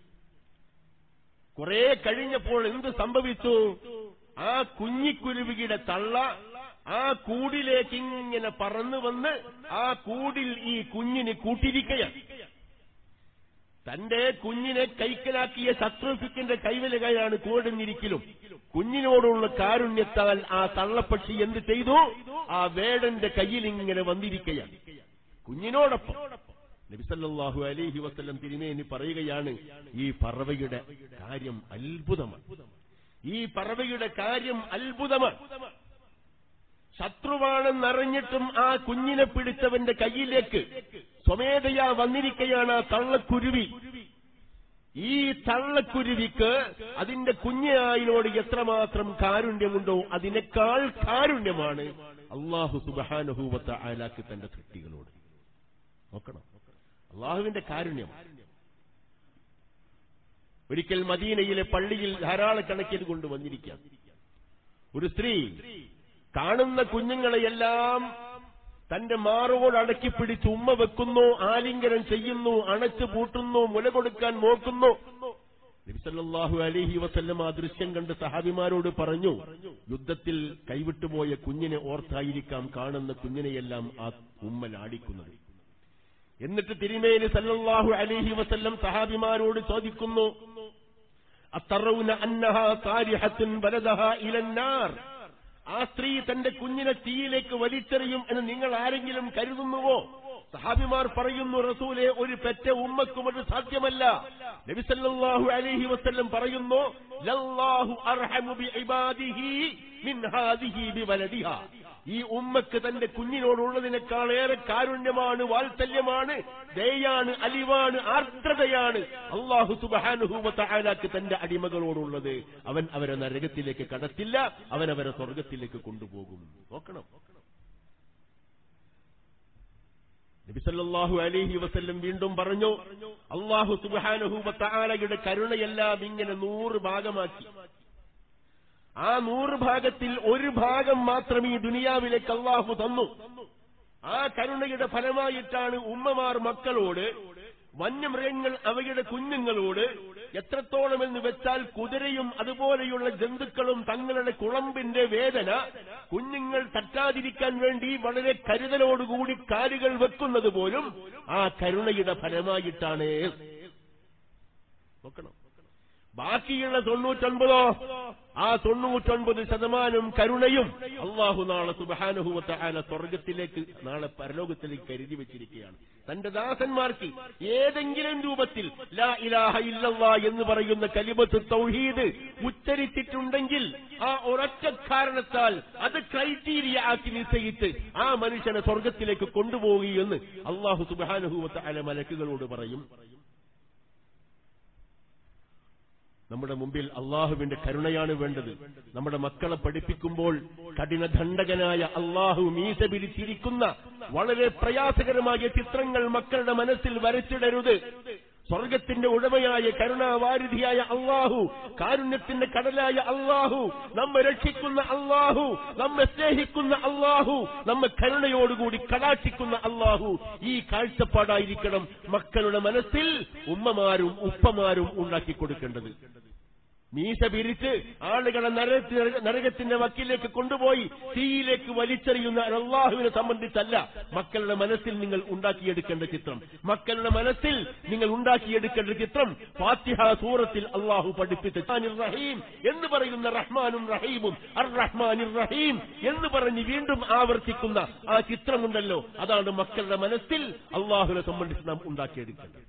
കുറെ കഴിഞ്ഞപ്പോൾ എന്ത് സംഭവിച്ചു ആ കുഞ്ഞിക്കുരുവിയുടെ തള്ള ആ കൂടിലേക്ക് ഇങ്ങനെ പറന്നു വന്ന് ആ കൂടിൽ ഈ കുഞ്ഞിന് കൂട്ടിരിക്കുകയാണ് തന്റെ കുഞ്ഞിനെ കൈക്കലാക്കിയ ശത്രുഫിക്കിന്റെ കൈവലുകയാണ് കോടുന്നിരിക്കലും കുഞ്ഞിനോടുള്ള കാരുണ്യത്താൽ ആ തള്ളപ്പക്ഷി എന്ത് ചെയ്തു ആ വേടന്റെ കയ്യിൽ ഇങ്ങനെ വന്നിരിക്കുകയാണ് കുഞ്ഞിനോടൊപ്പം നബിസല്ലാഹു അലൈഹി വസ്ലം തിരുമേനി പറയുകയാണ് ഈ പറവയുടെ കാര്യം അത്ഭുതമാണ് ഈ പറവയുടെ കാര്യം അത്ഭുതമാണ് ശത്രുവാണെന്നറിഞ്ഞിട്ടും ആ കുഞ്ഞിനെ പിടിച്ചവന്റെ കയ്യിലേക്ക് സ്വമേധയാ വന്നിരിക്കുകയാണ് ആ തള്ളക്കുരുവി ഈ തള്ളക്കുരുവിക്ക് അതിന്റെ കുഞ്ഞായിനോട് എത്രമാത്രം കാരുണ്യമുണ്ടോ അതിനേക്കാൾ കാരുണ്യമാണ് അള്ളാഹു സുബാനുഭൂവത്ത ആലാക്ക് തന്റെ സൃഷ്ടികളോട് നോക്കണം അള്ളാഹുവിന്റെ കാരുണ്യം ഒരിക്കൽ മദീനയിലെ പള്ളിയിൽ ധാരാളക്കണക്കിന് കൊണ്ടുവന്നിരിക്കാം ഒരു സ്ത്രീ കാണുന്ന കുഞ്ഞുങ്ങളെയെല്ലാം തന്റെ മാറോട് അടക്കി പിടിച്ച് ഉമ്മ വെക്കുന്നു ആലിംഗനം ചെയ്യുന്നു അണച്ചു പൂട്ടുന്നു മുല കൊടുക്കാൻ നോക്കുന്നു നബിസല്ലാഹു അലിഹി വസല്ലം ആ ദൃശ്യം കണ്ട് സഹാബിമാരോട് പറഞ്ഞു യുദ്ധത്തിൽ കൈവിട്ടുപോയ കുഞ്ഞിനെ ഓർത്തായിരിക്കാം കാണുന്ന കുഞ്ഞിനെയെല്ലാം ആ ഉമ്മ ലാടിക്കുന്നത് എന്നിട്ട് തിരുമേനി സല്ലല്ലാഹു അലൈഹി വസല്ലം സഹാബിമാരോട് ചോദിക്കുന്നു അത്തറൗന അന്നഹ സാരിഹത്തുൻ വലദഹ ഇലന്നാർ ആ സ്ത്രീ തന്റെ കുഞ്ഞിനെ തീയിലേക്ക് വലിച്ചെറിയും എന്ന് നിങ്ങൾ ആരെങ്കിലും കരുതുന്നുവോ സഹാബിമാർ പറയുന്നു റസൂലെ ഒരു പെറ്റ ഉമ്മക്കും അത് സാധ്യമല്ല നബിസല്ലാഹു അലൈഹി വസല്ലം പറയുന്നു ലല്ലാഹു അർഹമു ബിഇബാദിഹി മിൻ ഹാദിഹി ബിവലദിഹ ഈ ഉമ്മക്ക് തന്റെ കുഞ്ഞിനോടുള്ളതിനേക്കാൾ ഏറെ കാരുണ്യമാണ് വാത്സല്യമാണ് ദയാണ് അലിവാണ് ആർദ്രതയാണ് അള്ളാഹു സുബാനുഹൂവത്തായാലാക്ക് തന്റെ അടിമകളോടുള്ളത് അവൻ അവരെ നരകത്തിലേക്ക് കടത്തില്ല അവൻ അവരെ സ്വർഗത്തിലേക്ക് കൊണ്ടുപോകും നോക്കണം നബിസല്ലാഹു അലൈഹി വസല്ലം വീണ്ടും പറഞ്ഞു അള്ളാഹു സുബാനുഹൂവത്തായാലയുടെ കരുണയെല്ലാം ഇങ്ങനെ നൂറ് ഭാഗമാക്കി ആ നൂറ് ഭാഗത്തിൽ ഒരു ഭാഗം മാത്രം ഈ ദുനിയാവിലേക്ക് അള്ളാഹു തന്നു ആ കരുണയുടെ ഫലമായിട്ടാണ് ഉമ്മമാർ മക്കളോട് വന്യമൃഗങ്ങൾ അവയുടെ കുഞ്ഞുങ്ങളോട് എത്രത്തോളമെന്ന് വെച്ചാൽ കുതിരയും അതുപോലെയുള്ള ജന്തുക്കളും തങ്ങളുടെ കുളമ്പിന്റെ വേദന കുഞ്ഞുങ്ങൾ തട്ടാതിരിക്കാൻ വേണ്ടി വളരെ കരുതലോടുകൂടി കാലുകൾ വെക്കുന്നത് പോലും ആ കരുണയുടെ ഫലമായിട്ടാണ് നോക്കണം ബാക്കിയുള്ള തൊണ്ണൂറ്റൊൻപതോ ആ തൊണ്ണൂറ്റൊൻപത് ശതമാനം കരുണയും അള്ളാഹു നാളെ സുബാനുഭവത്തെ ആല സ്വർഗത്തിലേക്ക് നാളെ പരലോകത്തിലേക്ക് കരുതി വെച്ചിരിക്കുകയാണ് തന്റെ ദാസന്മാർക്ക് ഏതെങ്കിലും രൂപത്തിൽ ലാ ഇലാഹ ഇല്ലല്ലാ എന്ന് പറയുന്ന കലിമത്ത് തൗഹീദ് ഉച്ചരിച്ചിട്ടുണ്ടെങ്കിൽ ആ ഒരൊറ്റ കാരണത്താൽ അത് ക്രൈറ്റീരിയ ആക്കി നിശ്ചയിച്ച് ആ മനുഷ്യനെ സ്വർഗത്തിലേക്ക് കൊണ്ടുപോവുകയെന്ന് അള്ളാഹു സുബാനുഭവത്തെ ആല മലക്കുകളോട് പറയും നമ്മുടെ മുമ്പിൽ അള്ളാഹുവിന്റെ കരുണയാണ് വേണ്ടത് നമ്മുടെ മക്കളെ പഠിപ്പിക്കുമ്പോൾ കഠിനദണ്ഡകനായ അള്ളാഹു മീസ പിരിച്ചിരിക്കുന്ന വളരെ പ്രയാസകരമായ ചിത്രങ്ങൾ മക്കളുടെ മനസ്സിൽ വരച്ചിടരുത് സ്വർഗത്തിന്റെ ഉടമയായ കരുണാവാരിധിയായ അള്ളാഹു കാരുണ്യത്തിന്റെ കടലായ അള്ളാഹു നമ്മെ രക്ഷിക്കുന്ന അള്ളാഹു നമ്മെ സ്നേഹിക്കുന്ന അള്ളാഹു നമ്മെ കരുണയോടുകൂടി കടാക്ഷിക്കുന്ന അള്ളാഹു ഈ കാഴ്ചപ്പാടായിരിക്കണം മക്കളുടെ മനസ്സിൽ ഉമ്മമാരും ഉപ്പമാരും ഉണ്ടാക്കി കൊടുക്കേണ്ടത് മീശ പിരിച്ച് ആളുകളെ നരക- നരകത്തിന്റെ വക്കിലേക്ക് കൊണ്ടുപോയി തീയിലേക്ക് വലിച്ചെറിയുന്ന അള്ളാഹുവിനെ സംബന്ധിച്ചല്ല മക്കളുടെ മനസ്സിൽ നിങ്ങൾ ഉണ്ടാക്കിയെടുക്കേണ്ട ചിത്രം മക്കളുടെ മനസ്സിൽ നിങ്ങൾ ഉണ്ടാക്കിയെടുക്കേണ്ട ചിത്രം ഫാത്തിഹ സൂറത്തിൽ അള്ളാഹു പഠിപ്പിച്ച റഹ്മാനിർ റഹീം എന്ന് പറയുന്ന റഹ്മാനും റഹീമും അർ റഹ്മാനിർ റഹീം എന്ന് പറഞ്ഞ് വീണ്ടും ആവർത്തിക്കുന്ന ആ ചിത്രമുണ്ടല്ലോ അതാണ് മക്കളുടെ മനസ്സിൽ അള്ളാഹുവിനെ സംബന്ധിച്ച് നാം ഉണ്ടാക്കിയെടുക്കേണ്ടത്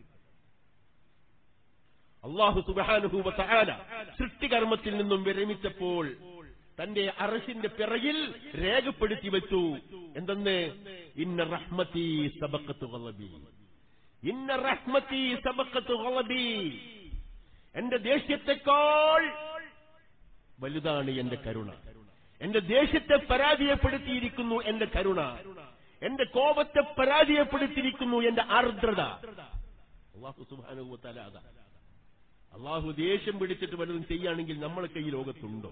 അള്ളാഹു സുബാനുഭൂവ സഹാന സൃഷ്ടികർമ്മത്തിൽ നിന്നും വിരമിച്ചപ്പോൾ തന്റെ അറശിന്റെ പിറകിൽ രേഖപ്പെടുത്തി വെച്ചു എന്തെന്ന് ഇന്ന റഹ്മത്തി സബക്കത്ത് ഗളബി ഇന്ന റഹ്മത്തി സബക്കത്ത് ഗളബി എന്റെ ദേഷ്യത്തെക്കാൾ വലുതാണ് എന്റെ കരുണ എന്റെ ദേഷ്യത്തെ പരാജയപ്പെടുത്തിയിരിക്കുന്നു എന്റെ കരുണ എന്റെ കോപത്തെ പരാജയപ്പെടുത്തിയിരിക്കുന്നു എന്റെ ആർദ്രത അള്ളാഹു സുബാനുഭവത്തല അതാ അള്ളാഹു ദേഷ്യം പിടിച്ചിട്ട് വല്ലതും ചെയ്യുകയാണെങ്കിൽ നമ്മളൊക്കെ ഈ ലോകത്തുണ്ടോ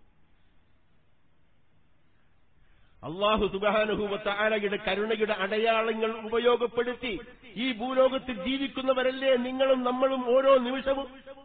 അള്ളാഹു സുബാനുഭൂവത്താരയുടെ കരുണയുടെ അടയാളങ്ങൾ ഉപയോഗപ്പെടുത്തി ഈ ഭൂലോകത്തിൽ ജീവിക്കുന്നവരല്ലേ നിങ്ങളും നമ്മളും ഓരോ നിമിഷവും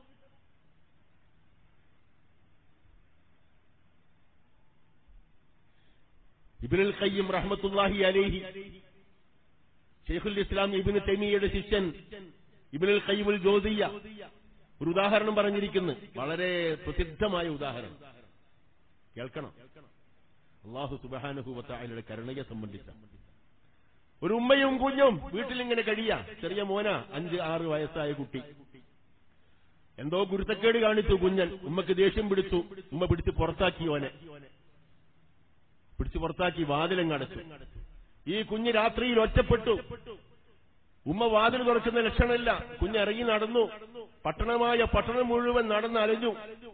ഇബിനുൽ ഖയ്യം റഹ്മത്തുല്ലാഹി അലേഹി ഷെയ്ഖുൽ ഇസ്ലാം ഇബിന് തെമിയയുടെ ശിഷ്യൻ ഇബിനുൽ ഖയ്യിമുൽ ജോസിയ ഒരു ഉദാഹരണം പറഞ്ഞിരിക്കുന്നു വളരെ പ്രസിദ്ധമായ ഉദാഹരണം കേൾക്കണം അള്ളാഹു സുബാനുഭൂവത്തായാലും കരുണയെ സംബന്ധിച്ച ഒരു ഉമ്മയും കുഞ്ഞും വീട്ടിലിങ്ങനെ കഴിയാ ചെറിയ മോന അഞ്ച് ആറ് വയസ്സായ കുട്ടി എന്തോ ഗുരുത്തക്കേട് കാണിച്ചു കുഞ്ഞൻ ഉമ്മക്ക് ദേഷ്യം പിടിച്ചു ഉമ്മ പിടിച്ച് പുറത്താക്കി ഓനെ പിടിച്ച് പുറത്താക്കി വാതിലങ്ങ് അടച്ചു ഈ കുഞ്ഞ് രാത്രിയിൽ ഒറ്റപ്പെട്ടു ഉമ്മ വാതിൽ തുറക്കുന്ന ലക്ഷണമില്ല കുഞ്ഞ് ഇറങ്ങി നടന്നു പട്ടണമായ പട്ടണം മുഴുവൻ നടന്ന് അലഞ്ഞു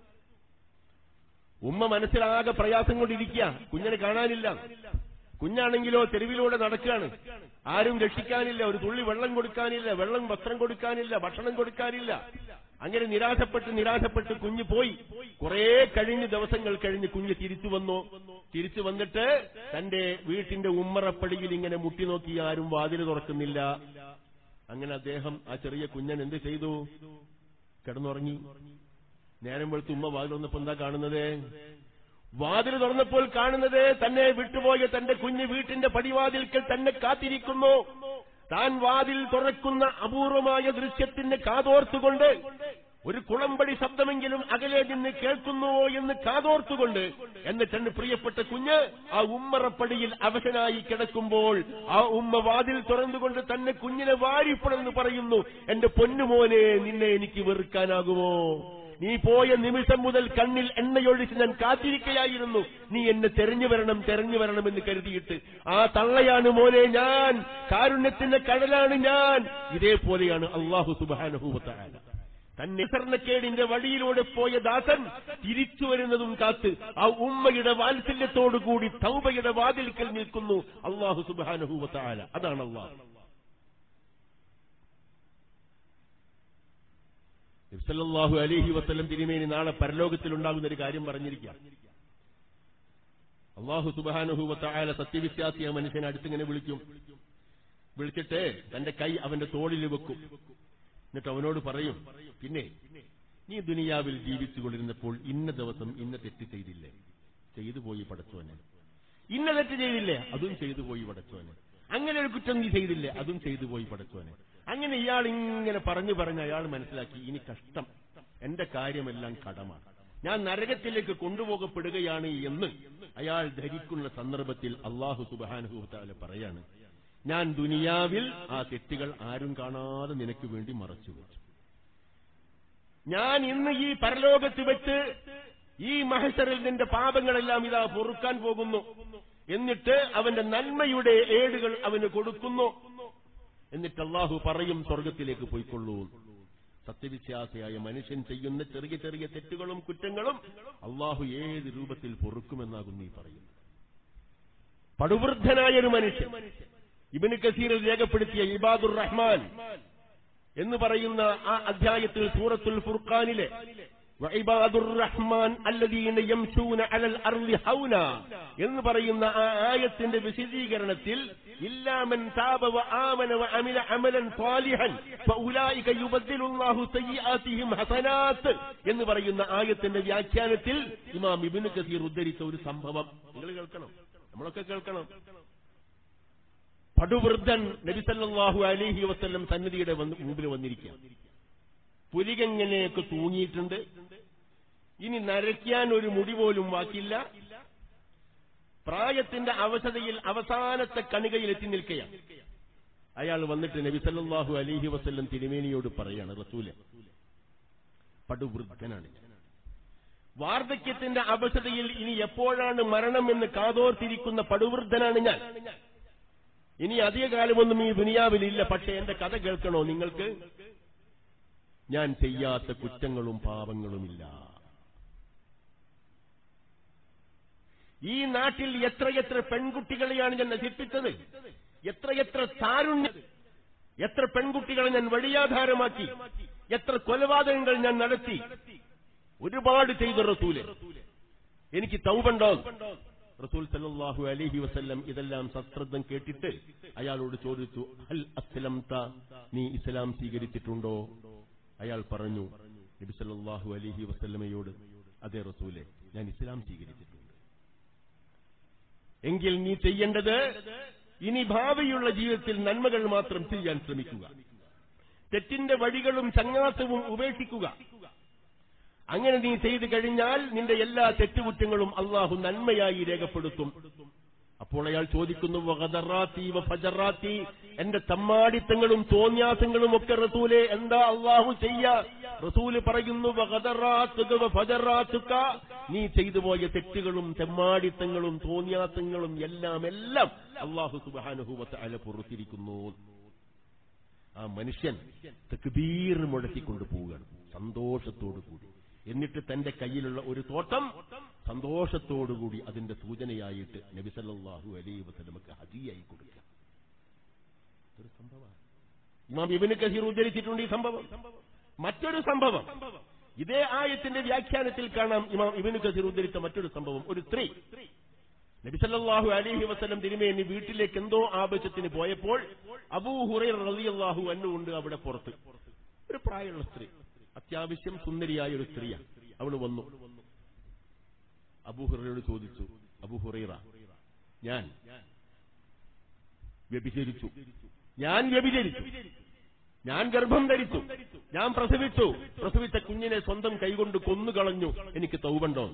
ഉമ്മ മനസ്സിലാകെ പ്രയാസം കൊണ്ടിരിക്കുക കുഞ്ഞിനെ കാണാനില്ല കുഞ്ഞാണെങ്കിലോ തെരുവിലൂടെ നടക്കുകയാണ് ആരും രക്ഷിക്കാനില്ല ഒരു തുള്ളി വെള്ളം കൊടുക്കാനില്ല വെള്ളം വസ്ത്രം കൊടുക്കാനില്ല ഭക്ഷണം കൊടുക്കാനില്ല അങ്ങനെ നിരാശപ്പെട്ട് നിരാശപ്പെട്ട് കുഞ്ഞ് പോയി കുറെ കഴിഞ്ഞ് ദിവസങ്ങൾ കഴിഞ്ഞ് കുഞ്ഞ് തിരിച്ചു വന്നു തിരിച്ചു വന്നിട്ട് തന്റെ വീട്ടിന്റെ ഉമ്മറപ്പടിയിൽ ഇങ്ങനെ മുട്ടി നോക്കി ആരും വാതിൽ തുറക്കുന്നില്ല അങ്ങനെ അദ്ദേഹം ആ ചെറിയ കുഞ്ഞൻ എന്ത് ചെയ്തു കിടന്നുറങ്ങി നേരം വെളുത്ത് ഉമ്മ വാതിൽ വന്നപ്പോ എന്താ കാണുന്നത് വാതിൽ തുറന്നപ്പോൾ കാണുന്നത് തന്നെ വിട്ടുപോയ തന്റെ കുഞ്ഞ് വീട്ടിന്റെ പടിവാതിൽക്കൽ തന്നെ കാത്തിരിക്കുന്നു താൻ വാതിൽ തുറക്കുന്ന അപൂർവമായ ദൃശ്യത്തിന് കാതോർത്തുകൊണ്ട് ഒരു കുളമ്പടി ശബ്ദമെങ്കിലും അകലെ നിന്ന് കേൾക്കുന്നുവോ എന്ന് കാതോർത്തുകൊണ്ട് എന്നിട്ട് എന്റെ പ്രിയപ്പെട്ട കുഞ്ഞ് ആ ഉമ്മറപ്പടിയിൽ അവശനായി കിടക്കുമ്പോൾ ആ ഉമ്മ വാതിൽ തുറന്നുകൊണ്ട് തന്നെ കുഞ്ഞിനെ വാരിപ്പടെന്ന് പറയുന്നു എന്റെ പൊന്നുമോനെ നിന്നെ എനിക്ക് വെറുക്കാനാകുമോ നീ പോയ നിമിഷം മുതൽ കണ്ണിൽ എണ്ണയൊഴിച്ച് ഞാൻ കാത്തിരിക്കയായിരുന്നു നീ എന്നെ തെരഞ്ഞു വരണം തെരഞ്ഞു വരണമെന്ന് കരുതിയിട്ട് ആ തള്ളയാണ് മോനെ ഞാൻ കാരുണ്യത്തിന്റെ കടലാണ് ഞാൻ ഇതേപോലെയാണ് അള്ളാഹു സുബാനുഭൂവത്തായ തന്നെ സ്വർണ്ണക്കേടിന്റെ വഴിയിലൂടെ പോയ ദാസൻ തിരിച്ചു വരുന്നതും കാത്ത് ആ ഉമ്മയുടെ വാത്സല്യത്തോടുകൂടി തൗബയുടെ വാതിൽക്കൽ നിൽക്കുന്നു അള്ളാഹു സുബാനുഭൂവത്തായ അതാണ് അള്ളാഹു നബ്സല്ലാഹു അലഹി വസ്ലം തിരുമേനി നാളെ പരലോകത്തിലുണ്ടാകുന്ന ഒരു കാര്യം പറഞ്ഞിരിക്കാം അള്ളാഹു സുബാനുഹൂവത്തായ സത്യവിശ്വാസിയ മനുഷ്യനെ അടുത്തിങ്ങനെ വിളിക്കും വിളിച്ചിട്ട് തന്റെ കൈ അവന്റെ തോളിൽ വെക്കും എന്നിട്ട് അവനോട് പറയും പിന്നെ നീ ദുനിയാവിൽ ജീവിച്ചുകൊണ്ടിരുന്നപ്പോൾ ഇന്ന ദിവസം ഇന്ന തെറ്റ് ചെയ്തില്ലേ ചെയ്തു പോയി പടച്ചോനെ ഇന്ന തെറ്റ് ചെയ്തില്ലേ അതും ചെയ്തു പോയി പടച്ചോനെ അങ്ങനെ ഒരു കുറ്റം നീ ചെയ്തില്ലേ അതും ചെയ്തു പോയി പടച്ചോനെ അങ്ങനെ ഇയാൾ ഇങ്ങനെ പറഞ്ഞു പറഞ്ഞ് അയാൾ മനസ്സിലാക്കി ഇനി കഷ്ടം എന്റെ കാര്യമെല്ലാം കടമാണ് ഞാൻ നരകത്തിലേക്ക് കൊണ്ടുപോകപ്പെടുകയാണ് എന്ന് അയാൾ ധരിക്കുന്ന സന്ദർഭത്തിൽ അള്ളാഹു സുബാനുഭൂത്താല പറയാണ് ഞാൻ ദുനിയാവിൽ ആ തെറ്റുകൾ ആരും കാണാതെ നിനക്ക് വേണ്ടി മറച്ചു വെച്ചു ഞാൻ ഇന്ന് ഈ പരലോകത്ത് വെച്ച് ഈ മഹസറിൽ നിന്റെ പാപങ്ങളെല്ലാം ഇതാ പൊറുക്കാൻ പോകുന്നു എന്നിട്ട് അവന്റെ നന്മയുടെ ഏടുകൾ അവന് കൊടുക്കുന്നു എന്നിട്ട് അള്ളാഹു പറയും സ്വർഗത്തിലേക്ക് പോയിക്കൊള്ളൂ സത്യവിശ്വാസിയായ മനുഷ്യൻ ചെയ്യുന്ന ചെറിയ ചെറിയ തെറ്റുകളും കുറ്റങ്ങളും അള്ളാഹു ഏത് രൂപത്തിൽ പൊറുക്കുമെന്നാകും നീ പറയുന്നത് പടുവൃദ്ധനായ ഒരു മനുഷ്യൻ ഇബിന് കസീറിൽ രേഖപ്പെടുത്തിയ ഇബാദുർ റഹ്മാൻ എന്ന് പറയുന്ന ആ അധ്യായത്തിൽ സൂറത്തുൽ ഫുർഖാനിലെ വഇബാദുർ റഹ്മാൻ അല്ലദീന യംശൂന അലൽ അർളി ഹൗന എന്ന് പറയുന്ന ആ ആയത്തിന്റെ വിശദീകരണത്തിൽ ഇല്ലാമൻ താബ വ ആമന വ അമില അമലൻ സാലിഹൻ ഫഉലൈക യുബദ്ദിലുല്ലാഹു സയ്യിആതിഹിം ഹസനാത്ത് എന്ന് പറയുന്ന ആയത്തിന്റെ വ്യാഖ്യാനത്തിൽ ഇമാം ഇബ്നു കസീർ ഉദ്ധരിച്ച ഒരു സംഭവം നിങ്ങൾ കേൾക്കണം നമ്മളൊക്കെ കേൾക്കണം പടുവൃദ്ധൻ നബിസല്ലാഹു അലഹി വസ്ല്ലം സന്നിധിയുടെ മുമ്പിൽ വന്നിരിക്കുക പുലികങ്ങനെയൊക്കെ തൂങ്ങിയിട്ടുണ്ട് ഇനി നരയ്ക്കാൻ ഒരു മുടി പോലും വാക്കില്ല പ്രായത്തിന്റെ അവശതയിൽ അവസാനത്തെ കണികയിൽ എത്തി നിൽക്കുകയാണ് അയാൾ വന്നിട്ട് നബിസല്ലാഹു അലഹി വസ്ല്ലം തിരുമേനിയോട് പറയാണ് റസൂല് പടുവൃദ്ധനാണ് വാർദ്ധക്യത്തിന്റെ അവശതയിൽ ഇനി എപ്പോഴാണ് മരണം എന്ന് കാതോർത്തിരിക്കുന്ന പടുവൃദ്ധനാണ് ഞാൻ ഇനി അധികകാലമൊന്നും ഈ ദുനിയാവിലില്ല പക്ഷെ എന്റെ കഥ കേൾക്കണോ നിങ്ങൾക്ക് ഞാൻ ചെയ്യാത്ത കുറ്റങ്ങളും പാപങ്ങളുമില്ല ഈ നാട്ടിൽ എത്രയെത്ര പെൺകുട്ടികളെയാണ് ഞാൻ നശിപ്പിച്ചത് എത്രയെത്ര താരുണ്യം എത്ര പെൺകുട്ടികളെ ഞാൻ വഴിയാധാരമാക്കി എത്ര കൊലപാതകങ്ങൾ ഞാൻ നടത്തി ഒരുപാട് ചെയ്ത റസൂല് എനിക്ക് തൗബണ്ടോ റസൂൽ സല്ലല്ലാഹു അലൈഹി വസല്ലം ഇതെല്ലാം സശ്രദ്ധം കേട്ടിട്ട് അയാളോട് ചോദിച്ചു ഹൽ അസ്ലം നീ ഇസ്ലാം സ്വീകരിച്ചിട്ടുണ്ടോ അയാൾ പറഞ്ഞു നബി സല്ലല്ലാഹു അലൈഹി വസല്ലമയോട് അതേ റസൂലെ ഞാൻ ഇസ്ലാം സ്വീകരിച്ചിട്ടുണ്ട് എങ്കിൽ നീ ചെയ്യേണ്ടത് ഇനി ഭാവിയുള്ള ജീവിതത്തിൽ നന്മകൾ മാത്രം ചെയ്യാൻ ശ്രമിക്കുക തെറ്റിന്റെ വഴികളും ചങ്ങാത്തവും ഉപേക്ഷിക്കുക അങ്ങനെ നീ ചെയ്തു കഴിഞ്ഞാൽ നിന്റെ എല്ലാ തെറ്റുകുറ്റങ്ങളും അള്ളാഹു നന്മയായി രേഖപ്പെടുത്തും അപ്പോൾ അയാൾ ചോദിക്കുന്നു വഗദറാത്തി ഫജറാത്തി എന്റെ തമ്മാടിത്തങ്ങളും തോന്യാസങ്ങളും ഒക്കെ റസൂലെ എന്താ അള്ളാഹു ചെയ്യ റസൂല് പറയുന്നു വഗദറാത്തുക ഫജറാത്തുക നീ ചെയ്തു പോയ തെറ്റുകളും തെമ്മാടിത്തങ്ങളും തോന്യാസങ്ങളും എല്ലാം എല്ലാം അള്ളാഹു സുബാനുഭൂവത്തെ അല പുറത്തിരിക്കുന്നു ആ മനുഷ്യൻ തെക്കുബീർ മുഴക്കിക്കൊണ്ട് പോവുകയാണ് സന്തോഷത്തോടു കൂടി എന്നിട്ട് തന്റെ കയ്യിലുള്ള ഒരു തോട്ടം സന്തോഷത്തോടുകൂടി അതിന്റെ സൂചനയായിട്ട് നബിസല്ലാഹു അലൈ വസലമക്ക് ഹദിയായി കൊടുക്കുക ഒരു സംഭവമാണ് ഇമാം ഇബിന് കസീർ ഉദ്ധരിച്ചിട്ടുണ്ട് ഈ സംഭവം മറ്റൊരു സംഭവം ഇതേ ആയത്തിന്റെ വ്യാഖ്യാനത്തിൽ കാണാം ഇമാം ഇബിന് കസീർ ഉദ്ധരിച്ച മറ്റൊരു സംഭവം ഒരു സ്ത്രീ നബിസല്ലാഹു അലൈഹി വസ്ലം തിരുമേനി വീട്ടിലേക്ക് എന്തോ ആവശ്യത്തിന് പോയപ്പോൾ അബൂ ഹുറൈർ റളിയല്ലാഹു അന്നുകൊണ്ട് അവിടെ പുറത്ത് ഒരു പ്രായമുള്ള സ്ത്രീ അത്യാവശ്യം സുന്ദരിയായ ഒരു സ്ത്രീയാണ് അവള് വന്നു അബൂഹുറയോട് ചോദിച്ചു അബൂഹുറൈറ ഞാൻ വ്യഭിചരിച്ചു ഞാൻ വ്യഭിചരിച്ചു ഞാൻ ഗർഭം ധരിച്ചു ഞാൻ പ്രസവിച്ചു പ്രസവിച്ച കുഞ്ഞിനെ സ്വന്തം കൈകൊണ്ട് കൊന്നുകളഞ്ഞു എനിക്ക് തൗബണ്ടോ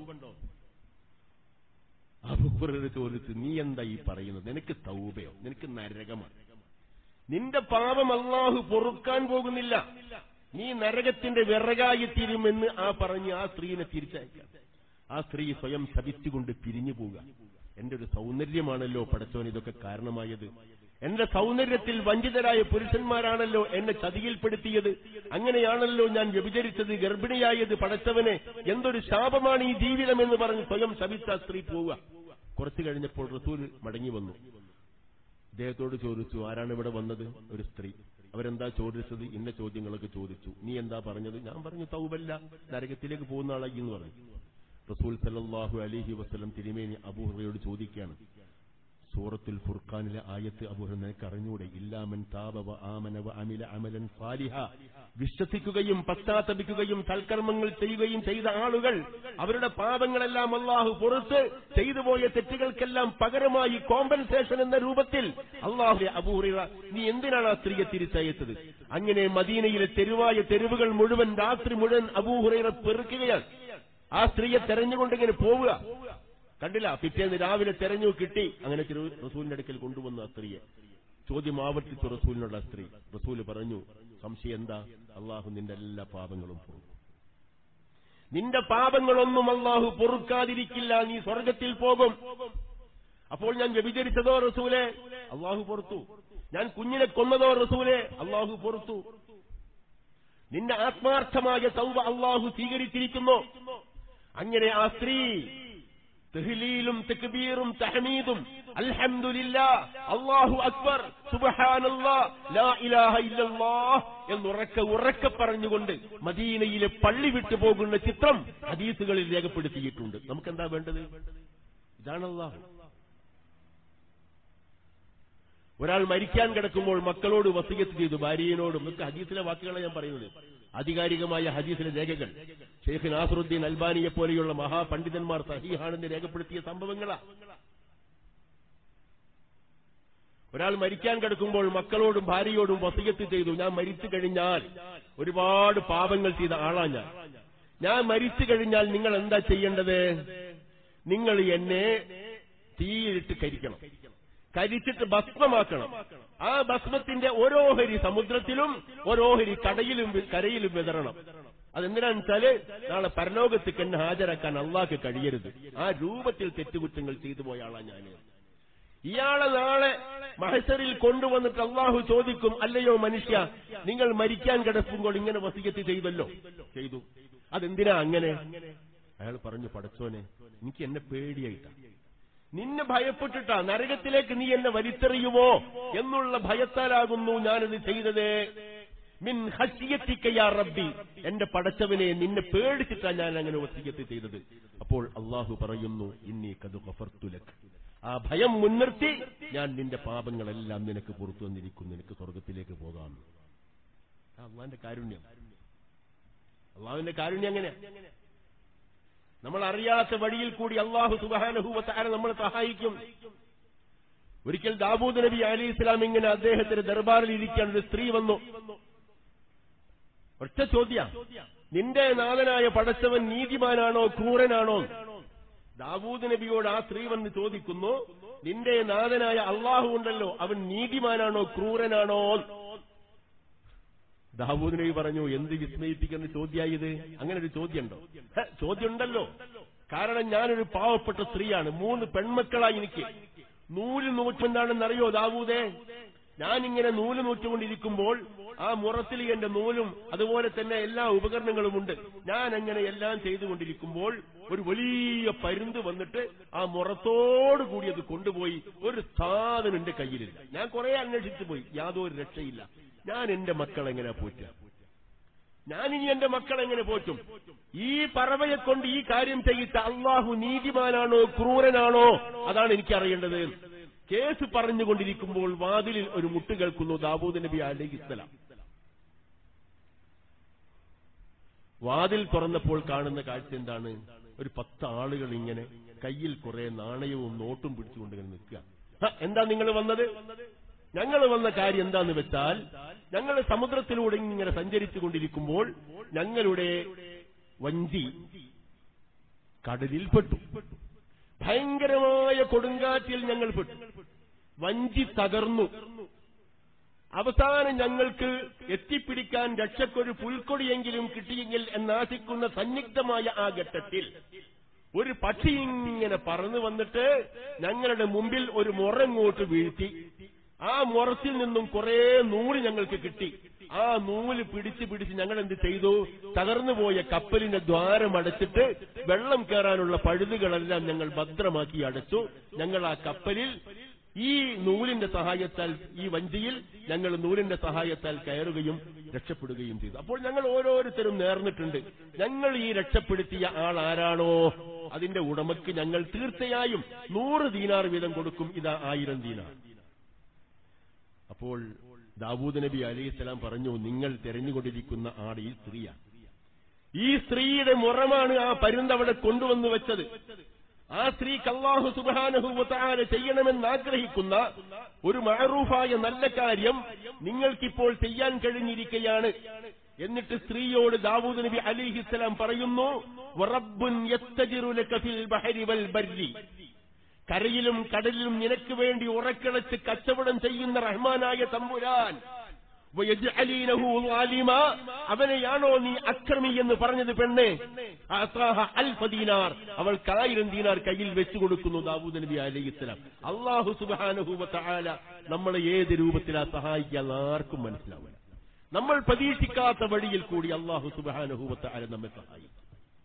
അബൂഹുറയോട് ചോദിച്ചു നീ എന്താ ഈ പറയുന്നത് നിനക്ക് തൗബയോ നിനക്ക് നരകമാണ് നിന്റെ പാപം അള്ളാഹു പൊറുക്കാൻ പോകുന്നില്ല നീ നരകത്തിന്റെ വിറകായി തീരുമെന്ന് ആ പറഞ്ഞ് ആ സ്ത്രീനെ തിരിച്ചയക്കാം ആ സ്ത്രീ സ്വയം ശപിച്ചുകൊണ്ട് പിരിഞ്ഞു പോവുക എന്റെ ഒരു സൗന്ദര്യമാണല്ലോ പടച്ചോൻ ഇതൊക്കെ കാരണമായത് എന്റെ സൗന്ദര്യത്തിൽ വഞ്ചിതരായ പുരുഷന്മാരാണല്ലോ എന്നെ ചതിയിൽപ്പെടുത്തിയത് അങ്ങനെയാണല്ലോ ഞാൻ വ്യഭിചരിച്ചത് ഗർഭിണിയായത് പടച്ചവനെ എന്തൊരു ശാപമാണ് ഈ ജീവിതം എന്ന് പറഞ്ഞ് സ്വയം ശപിച്ച ആ സ്ത്രീ പോവുക കുറച്ചു കഴിഞ്ഞപ്പോൾ റസൂൽ മടങ്ങി വന്നു അദ്ദേഹത്തോട് ചോദിച്ചു ആരാണ് ഇവിടെ വന്നത് ഒരു സ്ത്രീ അവരെന്താ ചോദിച്ചത് ഇന്ന ചോദ്യങ്ങളൊക്കെ ചോദിച്ചു നീ എന്താ പറഞ്ഞത് ഞാൻ പറഞ്ഞു തൗബല്ല നരകത്തിലേക്ക് പോകുന്ന ആളായി എന്ന് പറഞ്ഞു റസൂൽ സല്ലല്ലാഹു അലൈഹി വസല്ലം തിരുമേനി അബൂഹറയോട് ചോദിക്കുകയാണ് സൂറത്തുൽ ഫുർഖാനിലെ ആയത്ത് അബൂഹർ നിനക്ക് അറിഞ്ഞൂടെ ഇല്ലാമൻ താപവ ആമനവ അമില അമലൻ സാലിഹ വിശ്വസിക്കുകയും പശ്ചാത്തപിക്കുകയും സൽക്കർമ്മങ്ങൾ ചെയ്യുകയും ചെയ്ത ആളുകൾ അവരുടെ പാപങ്ങളെല്ലാം അള്ളാഹു പുറത്ത് ചെയ്തു പോയ തെറ്റുകൾക്കെല്ലാം പകരമായി കോമ്പൻസേഷൻ എന്ന രൂപത്തിൽ അള്ളാഹു അബൂഹുറ നീ എന്തിനാണ് ആ സ്ത്രീയെ തിരിച്ചയച്ചത് അങ്ങനെ മദീനയിലെ തെരുവായ തെരുവുകൾ മുഴുവൻ രാത്രി മുഴുവൻ അബൂഹുറ പെറുക്കുകയാണ് ആ സ്ത്രീയെ തെരഞ്ഞുകൊണ്ടിങ്ങനെ പോവുക കണ്ടില്ല പിറ്റേന്ന് രാവിലെ തെരഞ്ഞു കിട്ടി അങ്ങനെ തിരു റസൂലിന്റെ അടുക്കൽ കൊണ്ടുവന്നു ആ സ്ത്രീയെ ചോദ്യം ആവർത്തിച്ചു റസൂലിനുള്ള ആ സ്ത്രീ റസൂല് പറഞ്ഞു സംശയം എന്താ അള്ളാഹു നിന്റെ എല്ലാ പാപങ്ങളും പൊറുക്കും നിന്റെ പാപങ്ങളൊന്നും അള്ളാഹു പൊറുക്കാതിരിക്കില്ല നീ സ്വർഗത്തിൽ പോകും അപ്പോൾ ഞാൻ വ്യഭിചരിച്ചതോ റസൂലെ അള്ളാഹു പൊറത്തു ഞാൻ കുഞ്ഞിനെ കൊന്നതോ റസൂലെ അള്ളാഹു പൊറത്തു നിന്റെ ആത്മാർത്ഥമായ തൗബ അള്ളാഹു സ്വീകരിച്ചിരിക്കുന്നു അങ്ങനെ ആ സ്ത്രീ തെഹ്ലീലും തെക്ബീറും തഹമീദും അൽഹംദുലില്ലാ അല്ലാഹു അക്ബർ സുബ്ഹാനല്ലാ ലാ ഇലാഹ ഇല്ലല്ലാഹ് എന്നുറക്കെ ഉറക്കെ പറഞ്ഞുകൊണ്ട് മദീനയിലെ പള്ളി വിട്ടു പോകുന്ന ചിത്രം ഹദീസുകളിൽ രേഖപ്പെടുത്തിയിട്ടുണ്ട് നമുക്കെന്താ വേണ്ടത് ഇതാണ് അല്ലാഹു ഒരാൾ മരിക്കാൻ കിടക്കുമ്പോൾ മക്കളോട് വസീയത്ത് ചെയ്തു ഭാര്യയോടും ഒക്കെ ഹദീസിലെ വാക്കുകളാണ് ഞാൻ പറയുന്നത് ആധികാരികമായ ഹദീസിലെ രേഖകൾ ഷെയ്ഖ് നാസറുദ്ദീൻ അൽബാനിയെ പോലെയുള്ള മഹാപണ്ഡിതന്മാർ സഹീഹാണെന്ന് രേഖപ്പെടുത്തിയ സംഭവങ്ങളാ ഒരാൾ മരിക്കാൻ കിടക്കുമ്പോൾ മക്കളോടും ഭാര്യയോടും വസീയത്ത് ചെയ്തു ഞാൻ മരിച്ചു കഴിഞ്ഞാൽ ഒരുപാട് പാപങ്ങൾ ചെയ്ത ആളാ ഞാൻ ഞാൻ മരിച്ചു കഴിഞ്ഞാൽ നിങ്ങൾ എന്താ ചെയ്യേണ്ടത് നിങ്ങൾ എന്നെ തീയിലിട്ട് കരിക്കണം കരിച്ചിട്ട് ഭസ്മമാക്കണം ആ ഭസ്മത്തിന്റെ ഓരോഹരി സമുദ്രത്തിലും ഓരോഹരി കടയിലും കരയിലും വിതറണം അതെന്തിനാന്ന് വെച്ചാല് നാളെ പരലോകത്തേക്ക് എന്നെ ഹാജരാക്കാൻ അള്ളാഹ്ക്ക് കഴിയരുത് ആ രൂപത്തിൽ തെറ്റുകുറ്റങ്ങൾ ചെയ്തു പോയ ആളാ ഞാൻ ഇയാളെ നാളെ മഹസറിൽ കൊണ്ടുവന്നിട്ട് അള്ളാഹു ചോദിക്കും അല്ലയോ മനുഷ്യ നിങ്ങൾ മരിക്കാൻ കിടക്കുമ്പോൾ ഇങ്ങനെ വസീയത്ത് ചെയ്തല്ലോ ചെയ്തു അതെന്തിനാ അങ്ങനെ അയാൾ പറഞ്ഞു പടച്ചോനെ എനിക്ക് എന്നെ പേടിയായിട്ടാ നിന്നെ ഭയപ്പെട്ടിട്ടാ നരകത്തിലേക്ക് നീ എന്നെ വലിച്ചെറിയുമോ എന്നുള്ള ഭയത്താലാകുന്നു ഞാനിത് ചെയ്തത് മിൻ ഹസിയത്തിക്കയാ റബ്ബി എന്റെ പടച്ചവനെ നിന്നെ പേടിച്ചിട്ടാ ഞാൻ അങ്ങനെ വസീയത്ത് ചെയ്തത് അപ്പോൾ അള്ളാഹു പറയുന്നു ഇന്നി കതു ഗഫർത്തുലക് ആ ഭയം മുൻനിർത്തി ഞാൻ നിന്റെ പാപങ്ങളെല്ലാം നിനക്ക് പുറത്തു വന്നിരിക്കുന്നു നിനക്ക് സ്വർഗത്തിലേക്ക് പോകാം അള്ളാന്റെ കാരുണ്യം അള്ളാഹുവിന്റെ കാരുണ്യം എങ്ങനെയാ നമ്മൾ അറിയാത്ത വഴിയിൽ കൂടി അള്ളാഹു സുബാനഹൂവത്താര നമ്മൾ സഹായിക്കും ഒരിക്കൽ ദാബൂദ് നബി അലി ഇസ്ലാം ഇങ്ങനെ അദ്ദേഹത്തിന്റെ ദർബാറിൽ ഇരിക്കാൻ ഒരു സ്ത്രീ വന്നു ഒറ്റ ചോദ്യ നിന്റെ നാഥനായ പടച്ചവൻ നീതിമാനാണോ ക്രൂരനാണോ ദാവൂദ് നബിയോട് ആ സ്ത്രീ വന്ന് ചോദിക്കുന്നു നിന്റെ നാഥനായ അള്ളാഹു ഉണ്ടല്ലോ അവൻ നീതിമാനാണോ ക്രൂരനാണോ ദാവൂദ് നബി പറഞ്ഞു എന്ത് വിസ്മയിപ്പിക്കുന്ന ചോദ്യായത് അങ്ങനെ ഒരു ചോദ്യമുണ്ടോ ഹെ, ചോദ്യമുണ്ടല്ലോ കാരണം ഞാനൊരു പാവപ്പെട്ട സ്ത്രീയാണ് മൂന്ന് പെൺമക്കളായി എനിക്ക് നൂല് നൂറ്റെന്താണെന്നറിയോ ദാവൂദേ ഞാനിങ്ങനെ നൂല് നൂറ്റുകൊണ്ടിരിക്കുമ്പോൾ ആ മുറത്തിൽ എന്റെ നൂലും അതുപോലെ തന്നെ എല്ലാ ഉപകരണങ്ങളുമുണ്ട് ഞാൻ അങ്ങനെ എല്ലാം ചെയ്തുകൊണ്ടിരിക്കുമ്പോൾ ഒരു വലിയ പരുന്ത് വന്നിട്ട് ആ മുറത്തോടു കൂടി അത് കൊണ്ടുപോയി ഒരു സാധനം എന്റെ കയ്യിലില്ല ഞാൻ കുറെ അന്വേഷിച്ചു പോയി യാതൊരു രക്ഷയില്ല ഞാൻ എന്റെ മക്കളെങ്ങനെ പോറ്റുക ഞാനിനി എന്റെ മക്കളെങ്ങനെ പോറ്റും ഈ പറവയെ കൊണ്ട് ഈ കാര്യം ചെയ്യിച്ച അള്ളാഹു നീതിമാനാണോ ക്രൂരനാണോ അതാണ് എനിക്കറിയേണ്ടത് കേസ് പറഞ്ഞുകൊണ്ടിരിക്കുമ്പോൾ വാതിലിൽ ഒരു മുട്ട് കേൾക്കുന്നു ദാവൂദ് നബി അലൈഹി ഇസ്ലാം വാതിൽ തുറന്നപ്പോൾ കാണുന്ന കാഴ്ച എന്താണ് ഒരു പത്ത് ആളുകൾ ഇങ്ങനെ കയ്യിൽ കുറെ നാണയവും നോട്ടും പിടിച്ചുകൊണ്ട് ഇങ്ങനെ നിൽക്കുക ഹ, എന്താ നിങ്ങൾ വന്നത് ഞങ്ങൾ വന്ന കാര്യം എന്താന്ന് വെച്ചാൽ ഞങ്ങൾ സമുദ്രത്തിലൂടെ ഇങ്ങനെ സഞ്ചരിച്ചു കൊണ്ടിരിക്കുമ്പോൾ ഞങ്ങളുടെ വഞ്ചി കടലിൽ പെട്ടു ഭയങ്കരമായ കൊടുങ്കാറ്റിൽ ഞങ്ങൾ പെട്ടു വഞ്ചി തകർന്നു അവസാനം ഞങ്ങൾക്ക് എത്തിപ്പിടിക്കാൻ രക്ഷക്കൊരു പുൽക്കൊടിയെങ്കിലും കിട്ടിയെങ്കിൽ എന്നാശിക്കുന്ന സന്നിഗ്ധമായ ആ ഘട്ടത്തിൽ ഒരു പക്ഷി ഇങ്ങനെ പറന്നു വന്നിട്ട് ഞങ്ങളുടെ മുമ്പിൽ ഒരു മുറങ്ങോട്ട് വീഴ്ത്തി ആ മുറത്തിൽ നിന്നും കുറെ നൂല് ഞങ്ങൾക്ക് കിട്ടി ആ നൂല് പിടിച്ച് പിടിച്ച് ഞങ്ങൾ എന്ത് ചെയ്തു തകർന്നു പോയ കപ്പലിന്റെ ദ്വാരം അടച്ചിട്ട് വെള്ളം കയറാനുള്ള പഴുതുകളെല്ലാം ഞങ്ങൾ ഭദ്രമാക്കി അടച്ചു ഞങ്ങൾ ആ കപ്പലിൽ ഈ നൂലിന്റെ സഹായത്താൽ ഈ വഞ്ചിയിൽ ഞങ്ങൾ നൂലിന്റെ സഹായത്താൽ കയറുകയും രക്ഷപ്പെടുകയും ചെയ്തു അപ്പോൾ ഞങ്ങൾ ഓരോരുത്തരും നേർന്നിട്ടുണ്ട് ഞങ്ങൾ ഈ രക്ഷപ്പെടുത്തിയ ആൾ ആരാണോ അതിന്റെ ഉടമയ്ക്ക് ഞങ്ങൾ തീർച്ചയായും നൂറ് ദീനാർ വീതം കൊടുക്കും ഇതാ ആയിരം ദീനാർ അപ്പോൾ ദാവൂദ് നബി അലൈഹിസ്സലാം പറഞ്ഞു നിങ്ങൾ തെരഞ്ഞുകൊണ്ടിരിക്കുന്ന ആട് ഈ സ്ത്രീയാണ് ഈ സ്ത്രീയുടെ മുറമാണ് ആ പരുന്തവിടെ കൊണ്ടുവന്നു വെച്ചത് ആ സ്ത്രീക്ക് അള്ളാഹു സുബാനഹുവത്താര ചെയ്യണമെന്ന് ആഗ്രഹിക്കുന്ന ഒരു മഅറൂഫായ നല്ല കാര്യം നിങ്ങൾക്കിപ്പോൾ ചെയ്യാൻ കഴിഞ്ഞിരിക്കുകയാണ് എന്നിട്ട് സ്ത്രീയോട് ദാവൂദ് നബി അലിഹിസ്സലാം പറയുന്നു "വറബ്ബുൻ യസ്തജിറു ലക ഫിൽ ബഹരി വൽ ബർരി." കരയിലും കടലിലും നിനക്ക് വേണ്ടി ഉറക്കിളച്ച് കച്ചവടം ചെയ്യുന്ന റഹ്മാനായ തമ്പുരാൻ വയജ്അലീനഹു ളാലിമ. അവനെയാണോ നീ അക്രമി എന്ന് പറഞ്ഞത് പെണ്ണെ അസാഹ അൽഫ ദീനാർ അവൾക്ക് ആയിരം ദീനാർ കയ്യിൽ വെച്ചു കൊടുക്കുന്നു ദാവൂദ് നബി അലൈഹിസ്സലാം അള്ളാഹു സുബ്ഹാനഹു വതആല നമ്മളെ ഏത് രൂപത്തിലാ സഹായിക്കാൻ ആർക്കും മനസ്സിലാവില്ല നമ്മൾ പ്രതീക്ഷിക്കാത്ത വഴിയിൽ കൂടി അള്ളാഹു സുബ്ഹാനഹു വതആല നമ്മെ സഹായിക്കും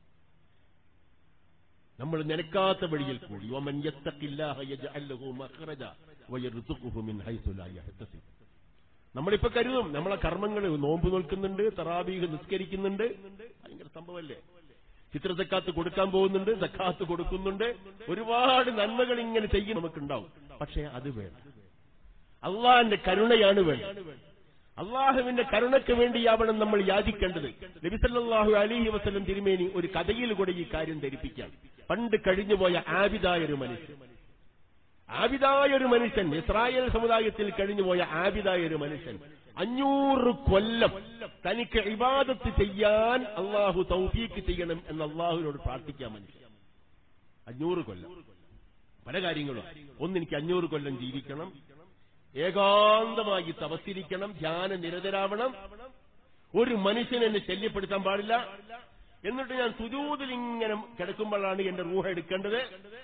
നമ്മൾ നിനക്കാത്ത വഴിയിൽ കൂടി വമൻ യത്തഖില്ലാഹ യജ്അൽ ലഹു മഖ്റജ വയർസുഖുഹു മിൻ ഹൈസു ലാ യഹ്തസിബ് നമ്മളിപ്പോ കരുതും നമ്മളെ കർമ്മങ്ങൾ നോമ്പ് നോൽക്കുന്നുണ്ട് തറാബീഹ് നിസ്കരിക്കുന്നുണ്ട് ഭയങ്കര സംഭവമല്ലേ ചിത്രസക്കാത്ത് കൊടുക്കാൻ പോകുന്നുണ്ട് സക്കാത്ത് കൊടുക്കുന്നുണ്ട് ഒരുപാട് നന്മകൾ ഇങ്ങനെ ചെയ്യും നമുക്കുണ്ടാവും പക്ഷേ അത് വേണ്ട അള്ളാഹിന്റെ കരുണയാണ് വേണ്ടത് അള്ളാഹുവിന്റെ കരുണയ്ക്ക് വേണ്ടിയാവണം നമ്മൾ യാചിക്കേണ്ടത് നബിസല്ലാഹു അലിഹി വസ്ലം തിരുമേനി ഒരു കഥയിൽ കൂടെ ഈ കാര്യം ധരിപ്പിക്കാൻ പണ്ട് കഴിഞ്ഞുപോയ ആബിദായ ഒരു മനുഷ്യൻ ആബിദായ ഒരു മനുഷ്യൻ ഇസ്രായേൽ സമുദായത്തിൽ കഴിഞ്ഞുപോയ ആബിദായ ഒരു മനുഷ്യൻ അഞ്ഞൂറ് കൊല്ലം തനിക്ക് ഇബാദത്ത് ചെയ്യാൻ അള്ളാഹു തൗഫീക്ക് ചെയ്യണം എന്ന് അള്ളാഹുവിനോട് പ്രാർത്ഥിക്കാൻ മനുഷ്യൻ അഞ്ഞൂറ് കൊല്ലം പല കാര്യങ്ങളും ഒന്ന് എനിക്ക് അഞ്ഞൂറ് കൊല്ലം ജീവിക്കണം ഏകാന്തമായി തപസ്സിരിക്കണം ധ്യാന നിരതരാവണം ഒരു മനുഷ്യൻ എന്നെ ശല്യപ്പെടുത്താൻ പാടില്ല എന്നിട്ട് ഞാൻ സുജൂതിൽ ഇങ്ങനെ കിടക്കുമ്പോഴാണ് എന്റെ റൂഹ എടുക്കേണ്ടത്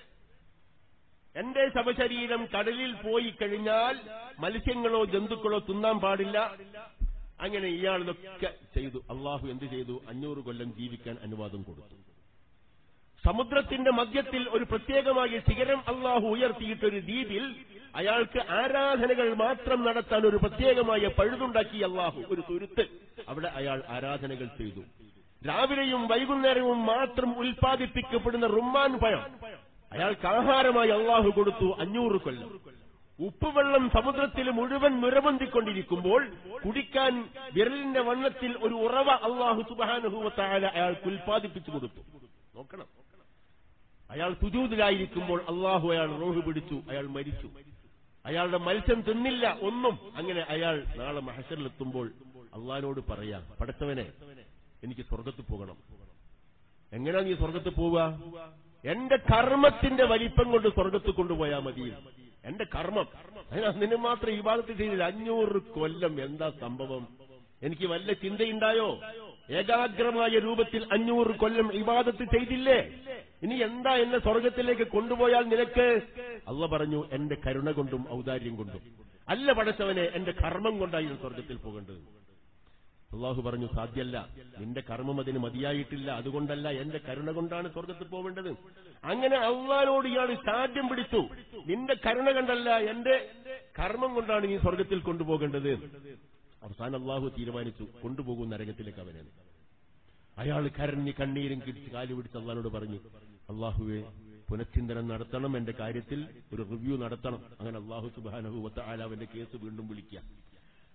എന്റെ ശവശരീരം കടലിൽ പോയി കഴിഞ്ഞാൽ മത്സ്യങ്ങളോ ജന്തുക്കളോ തിന്നാൻ പാടില്ല അങ്ങനെ ഇയാൾ ഇതൊക്കെ ചെയ്തു അള്ളാഹു എന്ത് ചെയ്തു അഞ്ഞൂറ് കൊല്ലം ജീവിക്കാൻ അനുവാദം കൊടുത്തു സമുദ്രത്തിന്റെ മധ്യത്തിൽ ഒരു പ്രത്യേകമായ ശിഖരം അള്ളാഹു ഉയർത്തിയിട്ടൊരു ദ്വീപിൽ അയാൾക്ക് ആരാധനകൾ മാത്രം നടത്താൻ ഒരു പ്രത്യേകമായ പഴുതുണ്ടാക്കി അള്ളാഹു ഒരു തുരുത്ത് അവിടെ അയാൾ ആരാധനകൾ ചെയ്തു രാവിലെയും വൈകുന്നേരവും മാത്രം ഉൽപ്പാദിപ്പിക്കപ്പെടുന്ന റുമ്മാൻ പഴം അയാൾക്ക് ആഹാരമായി അള്ളാഹു കൊടുത്തു അഞ്ഞൂറ് കൊല്ലം ഉപ്പുവെള്ളം സമുദ്രത്തിൽ മുഴുവൻ നിറബന്ധിക്കൊണ്ടിരിക്കുമ്പോൾ കുടിക്കാൻ വിരലിന്റെ വണ്ണത്തിൽ ഒരു ഉറവ അള്ളാഹു സുബാനുഭവത്തായ അയാൾക്ക് ഉൽപ്പാദിപ്പിച്ചു കൊടുത്തു നോക്കണം അയാൾ സുജൂതിലായിരിക്കുമ്പോൾ അള്ളാഹു അയാൾ റോഹ് പിടിച്ചു അയാൾ മരിച്ചു അയാളുടെ മത്സ്യം തിന്നില്ല ഒന്നും അങ്ങനെ അയാൾ നാളെ മഹസറിലെത്തുമ്പോൾ അള്ളഹാനോട് പറയാം പടച്ചവനെ എനിക്ക് സ്വർഗത്ത് പോകണം എങ്ങനെയാ നീ സ്വർഗത്ത് പോവുക എന്റെ കർമ്മത്തിന്റെ വലിപ്പം കൊണ്ട് സ്വർഗത്ത് കൊണ്ടുപോയാൽ മതി എന്റെ കർമ്മം അതിന് അതിന് മാത്രം ഈ ഭാഗത്ത് ചെയ്തില്ല അഞ്ഞൂറ് കൊല്ലം എന്താ സംഭവം എനിക്ക് വല്ല ചിന്തയുണ്ടായോ ഏകാഗ്രമായ രൂപത്തിൽ അഞ്ഞൂറ് കൊല്ലം ഇബാദത്ത് ചെയ്തില്ലേ ഇനി എന്താ എന്നെ സ്വർഗത്തിലേക്ക് കൊണ്ടുപോയാൽ നിനക്ക് അള്ള പറഞ്ഞു എന്റെ കരുണ കൊണ്ടും ഔദാര്യം കൊണ്ടും അല്ല പടച്ചവനെ എന്റെ കർമ്മം കൊണ്ടായി സ്വർഗത്തിൽ പോകേണ്ടത് അള്ളാഹു പറഞ്ഞു സാധ്യല്ല നിന്റെ കർമ്മം അതിന് മതിയായിട്ടില്ല അതുകൊണ്ടല്ല എന്റെ കരുണ കൊണ്ടാണ് സ്വർഗത്തിൽ പോവേണ്ടത് അങ്ങനെ അള്ളഹാനോട് ഇയാൾ സാധ്യം പിടിച്ചു നിന്റെ കരുണ കണ്ടല്ല എന്റെ കർമ്മം കൊണ്ടാണ് നീ സ്വർഗത്തിൽ കൊണ്ടുപോകേണ്ടത് അവസാനം അള്ളാഹു തീരുമാനിച്ചു കൊണ്ടുപോകും നരകത്തിലേക്ക് അവനെ അയാൾ കരഞ്ഞ് കണ്ണീരും കിടിച്ച് കാലു പിടിച്ച് അള്ളഹാനോട് പറഞ്ഞു അള്ളാഹുവെ പുനഃചിന്തനം നടത്തണം എന്റെ കാര്യത്തിൽ ഒരു റിവ്യൂ നടത്തണം അങ്ങനെ അള്ളാഹു സുബാനഹു വത്ത ആലാവിന്റെ കേസ് വീണ്ടും വിളിക്കുക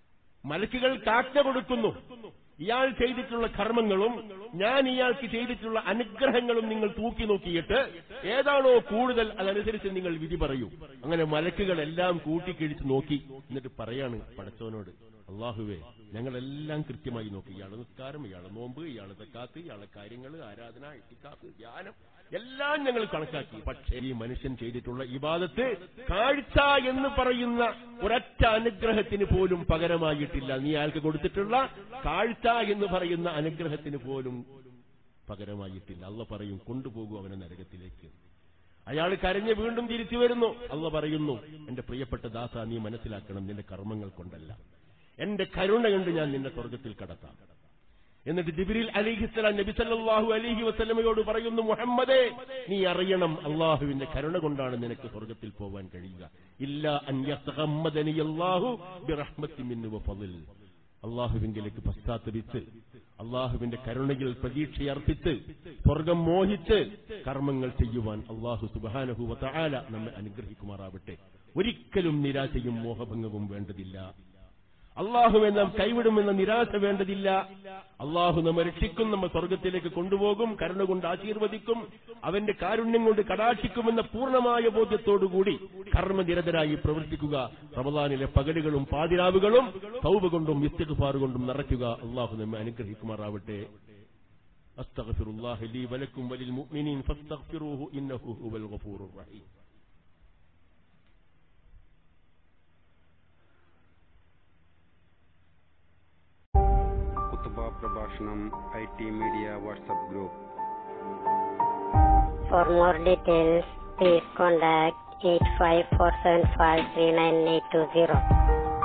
മലക്കുകൾ കാക്ക കൊടുക്കുന്നു ഇയാൾ ചെയ്തിട്ടുള്ള കർമ്മങ്ങളും ഞാൻ ഇയാൾക്ക് ചെയ്തിട്ടുള്ള അനുഗ്രഹങ്ങളും നിങ്ങൾ തൂക്കി നോക്കിയിട്ട് ഏതാണോ കൂടുതൽ അതനുസരിച്ച് നിങ്ങൾ വിധി പറയൂ അങ്ങനെ മലക്കുകൾ എല്ലാം കൂട്ടിക്കിഴിച്ച് നോക്കി എന്നിട്ട് പറയാണ് പടച്ചവനോട് അള്ളാഹുവേ ഞങ്ങളെല്ലാം കൃത്യമായി നോക്കി ഇയാളെ നിസ്കാരം ഇയാളെ നോമ്പ് ഇയാളെ തക്കാത്ത് ഇയാളെ കാര്യങ്ങൾ ആരാധന ഇട്ടിക്കാത്ത് ധ്യാനം എല്ലാം ഞങ്ങൾ കണക്കാക്കി പക്ഷേ ഈ മനുഷ്യൻ ചെയ്തിട്ടുള്ള ഇബാദത്ത് കാഴ്ച എന്ന് പറയുന്ന ഒരൊറ്റ അനുഗ്രഹത്തിന് പോലും പകരമായിട്ടില്ല നീ അയാൾക്ക് കൊടുത്തിട്ടുള്ള കാഴ്ച എന്ന് പറയുന്ന അനുഗ്രഹത്തിന് പോലും പകരമായിട്ടില്ല അള്ള പറയും കൊണ്ടുപോകൂ അവനെ നരകത്തിലേക്ക് അയാൾ കരഞ്ഞ് വീണ്ടും തിരിച്ചു വരുന്നു അള്ള പറയുന്നു എന്റെ പ്രിയപ്പെട്ട ദാസ നീ മനസ്സിലാക്കണം നിന്റെ കർമ്മങ്ങൾ കൊണ്ടല്ല എന്റെ കരുണ കൊണ്ട് ഞാൻ നിന്നെ സ്വർഗത്തിൽ കടത്താം എന്നിട്ട് ജിബിരിൽ അലിഹിസ്ലാം നബി സല്ലല്ലാഹു അലൈഹി വസല്ലമയോട് പറയുന്നു മുഹമ്മദേ നീ അറിയണം അള്ളാഹുവിന്റെ കരുണ കൊണ്ടാണ് നിനക്ക് സ്വർഗത്തിൽ പോവാൻ കഴിയുക ഇല്ല അൻ യതഗമ്മദനി അല്ലാഹു ബിറഹ്മത്തി മിന്നു വഫളിൽ അള്ളാഹുവിങ്കിലേക്ക് പശ്ചാത്തപിച്ച് അള്ളാഹുവിന്റെ കരുണയിൽ പ്രതീക്ഷയർപ്പിച്ച് സ്വർഗം മോഹിച്ച് കർമ്മങ്ങൾ ചെയ്യുവാൻ അള്ളാഹു സുബാനഹു വതആല നമ്മെ അനുഗ്രഹിക്കുമാറാവട്ടെ ഒരിക്കലും നിരാശയും മോഹഭംഗവും വേണ്ടതില്ല അള്ളാഹുവെ നാം കൈവിടുമെന്ന നിരാശ വേണ്ടതില്ല അള്ളാഹു നമ്മെ രക്ഷിക്കും നമ്മെ സ്വർഗത്തിലേക്ക് കൊണ്ടുപോകും കരുണ കൊണ്ട് ആശീർവദിക്കും അവന്റെ കാരുണ്യം കൊണ്ട് കടാക്ഷിക്കുമെന്ന പൂർണ്ണമായ ബോധ്യത്തോടുകൂടി കർമ്മനിരതരായി പ്രവർത്തിക്കുക റമദാനിലെ പകലുകളും പാതിരാവുകളും സൗബ കൊണ്ടും ഇസ്തിഗ്ഫാർ കൊണ്ടും നിറയ്ക്കുക അള്ളാഹു നമ്മെ അനുഗ്രഹിക്കുമാറാവട്ടെ أستغفر الله لي ولكم وللمؤمنين فاستغفروه إنه هو الغفور الرحيم
കുത്തുബ പ്രഭാഷണം I T media WhatsApp group
For more details, please contact 854753980.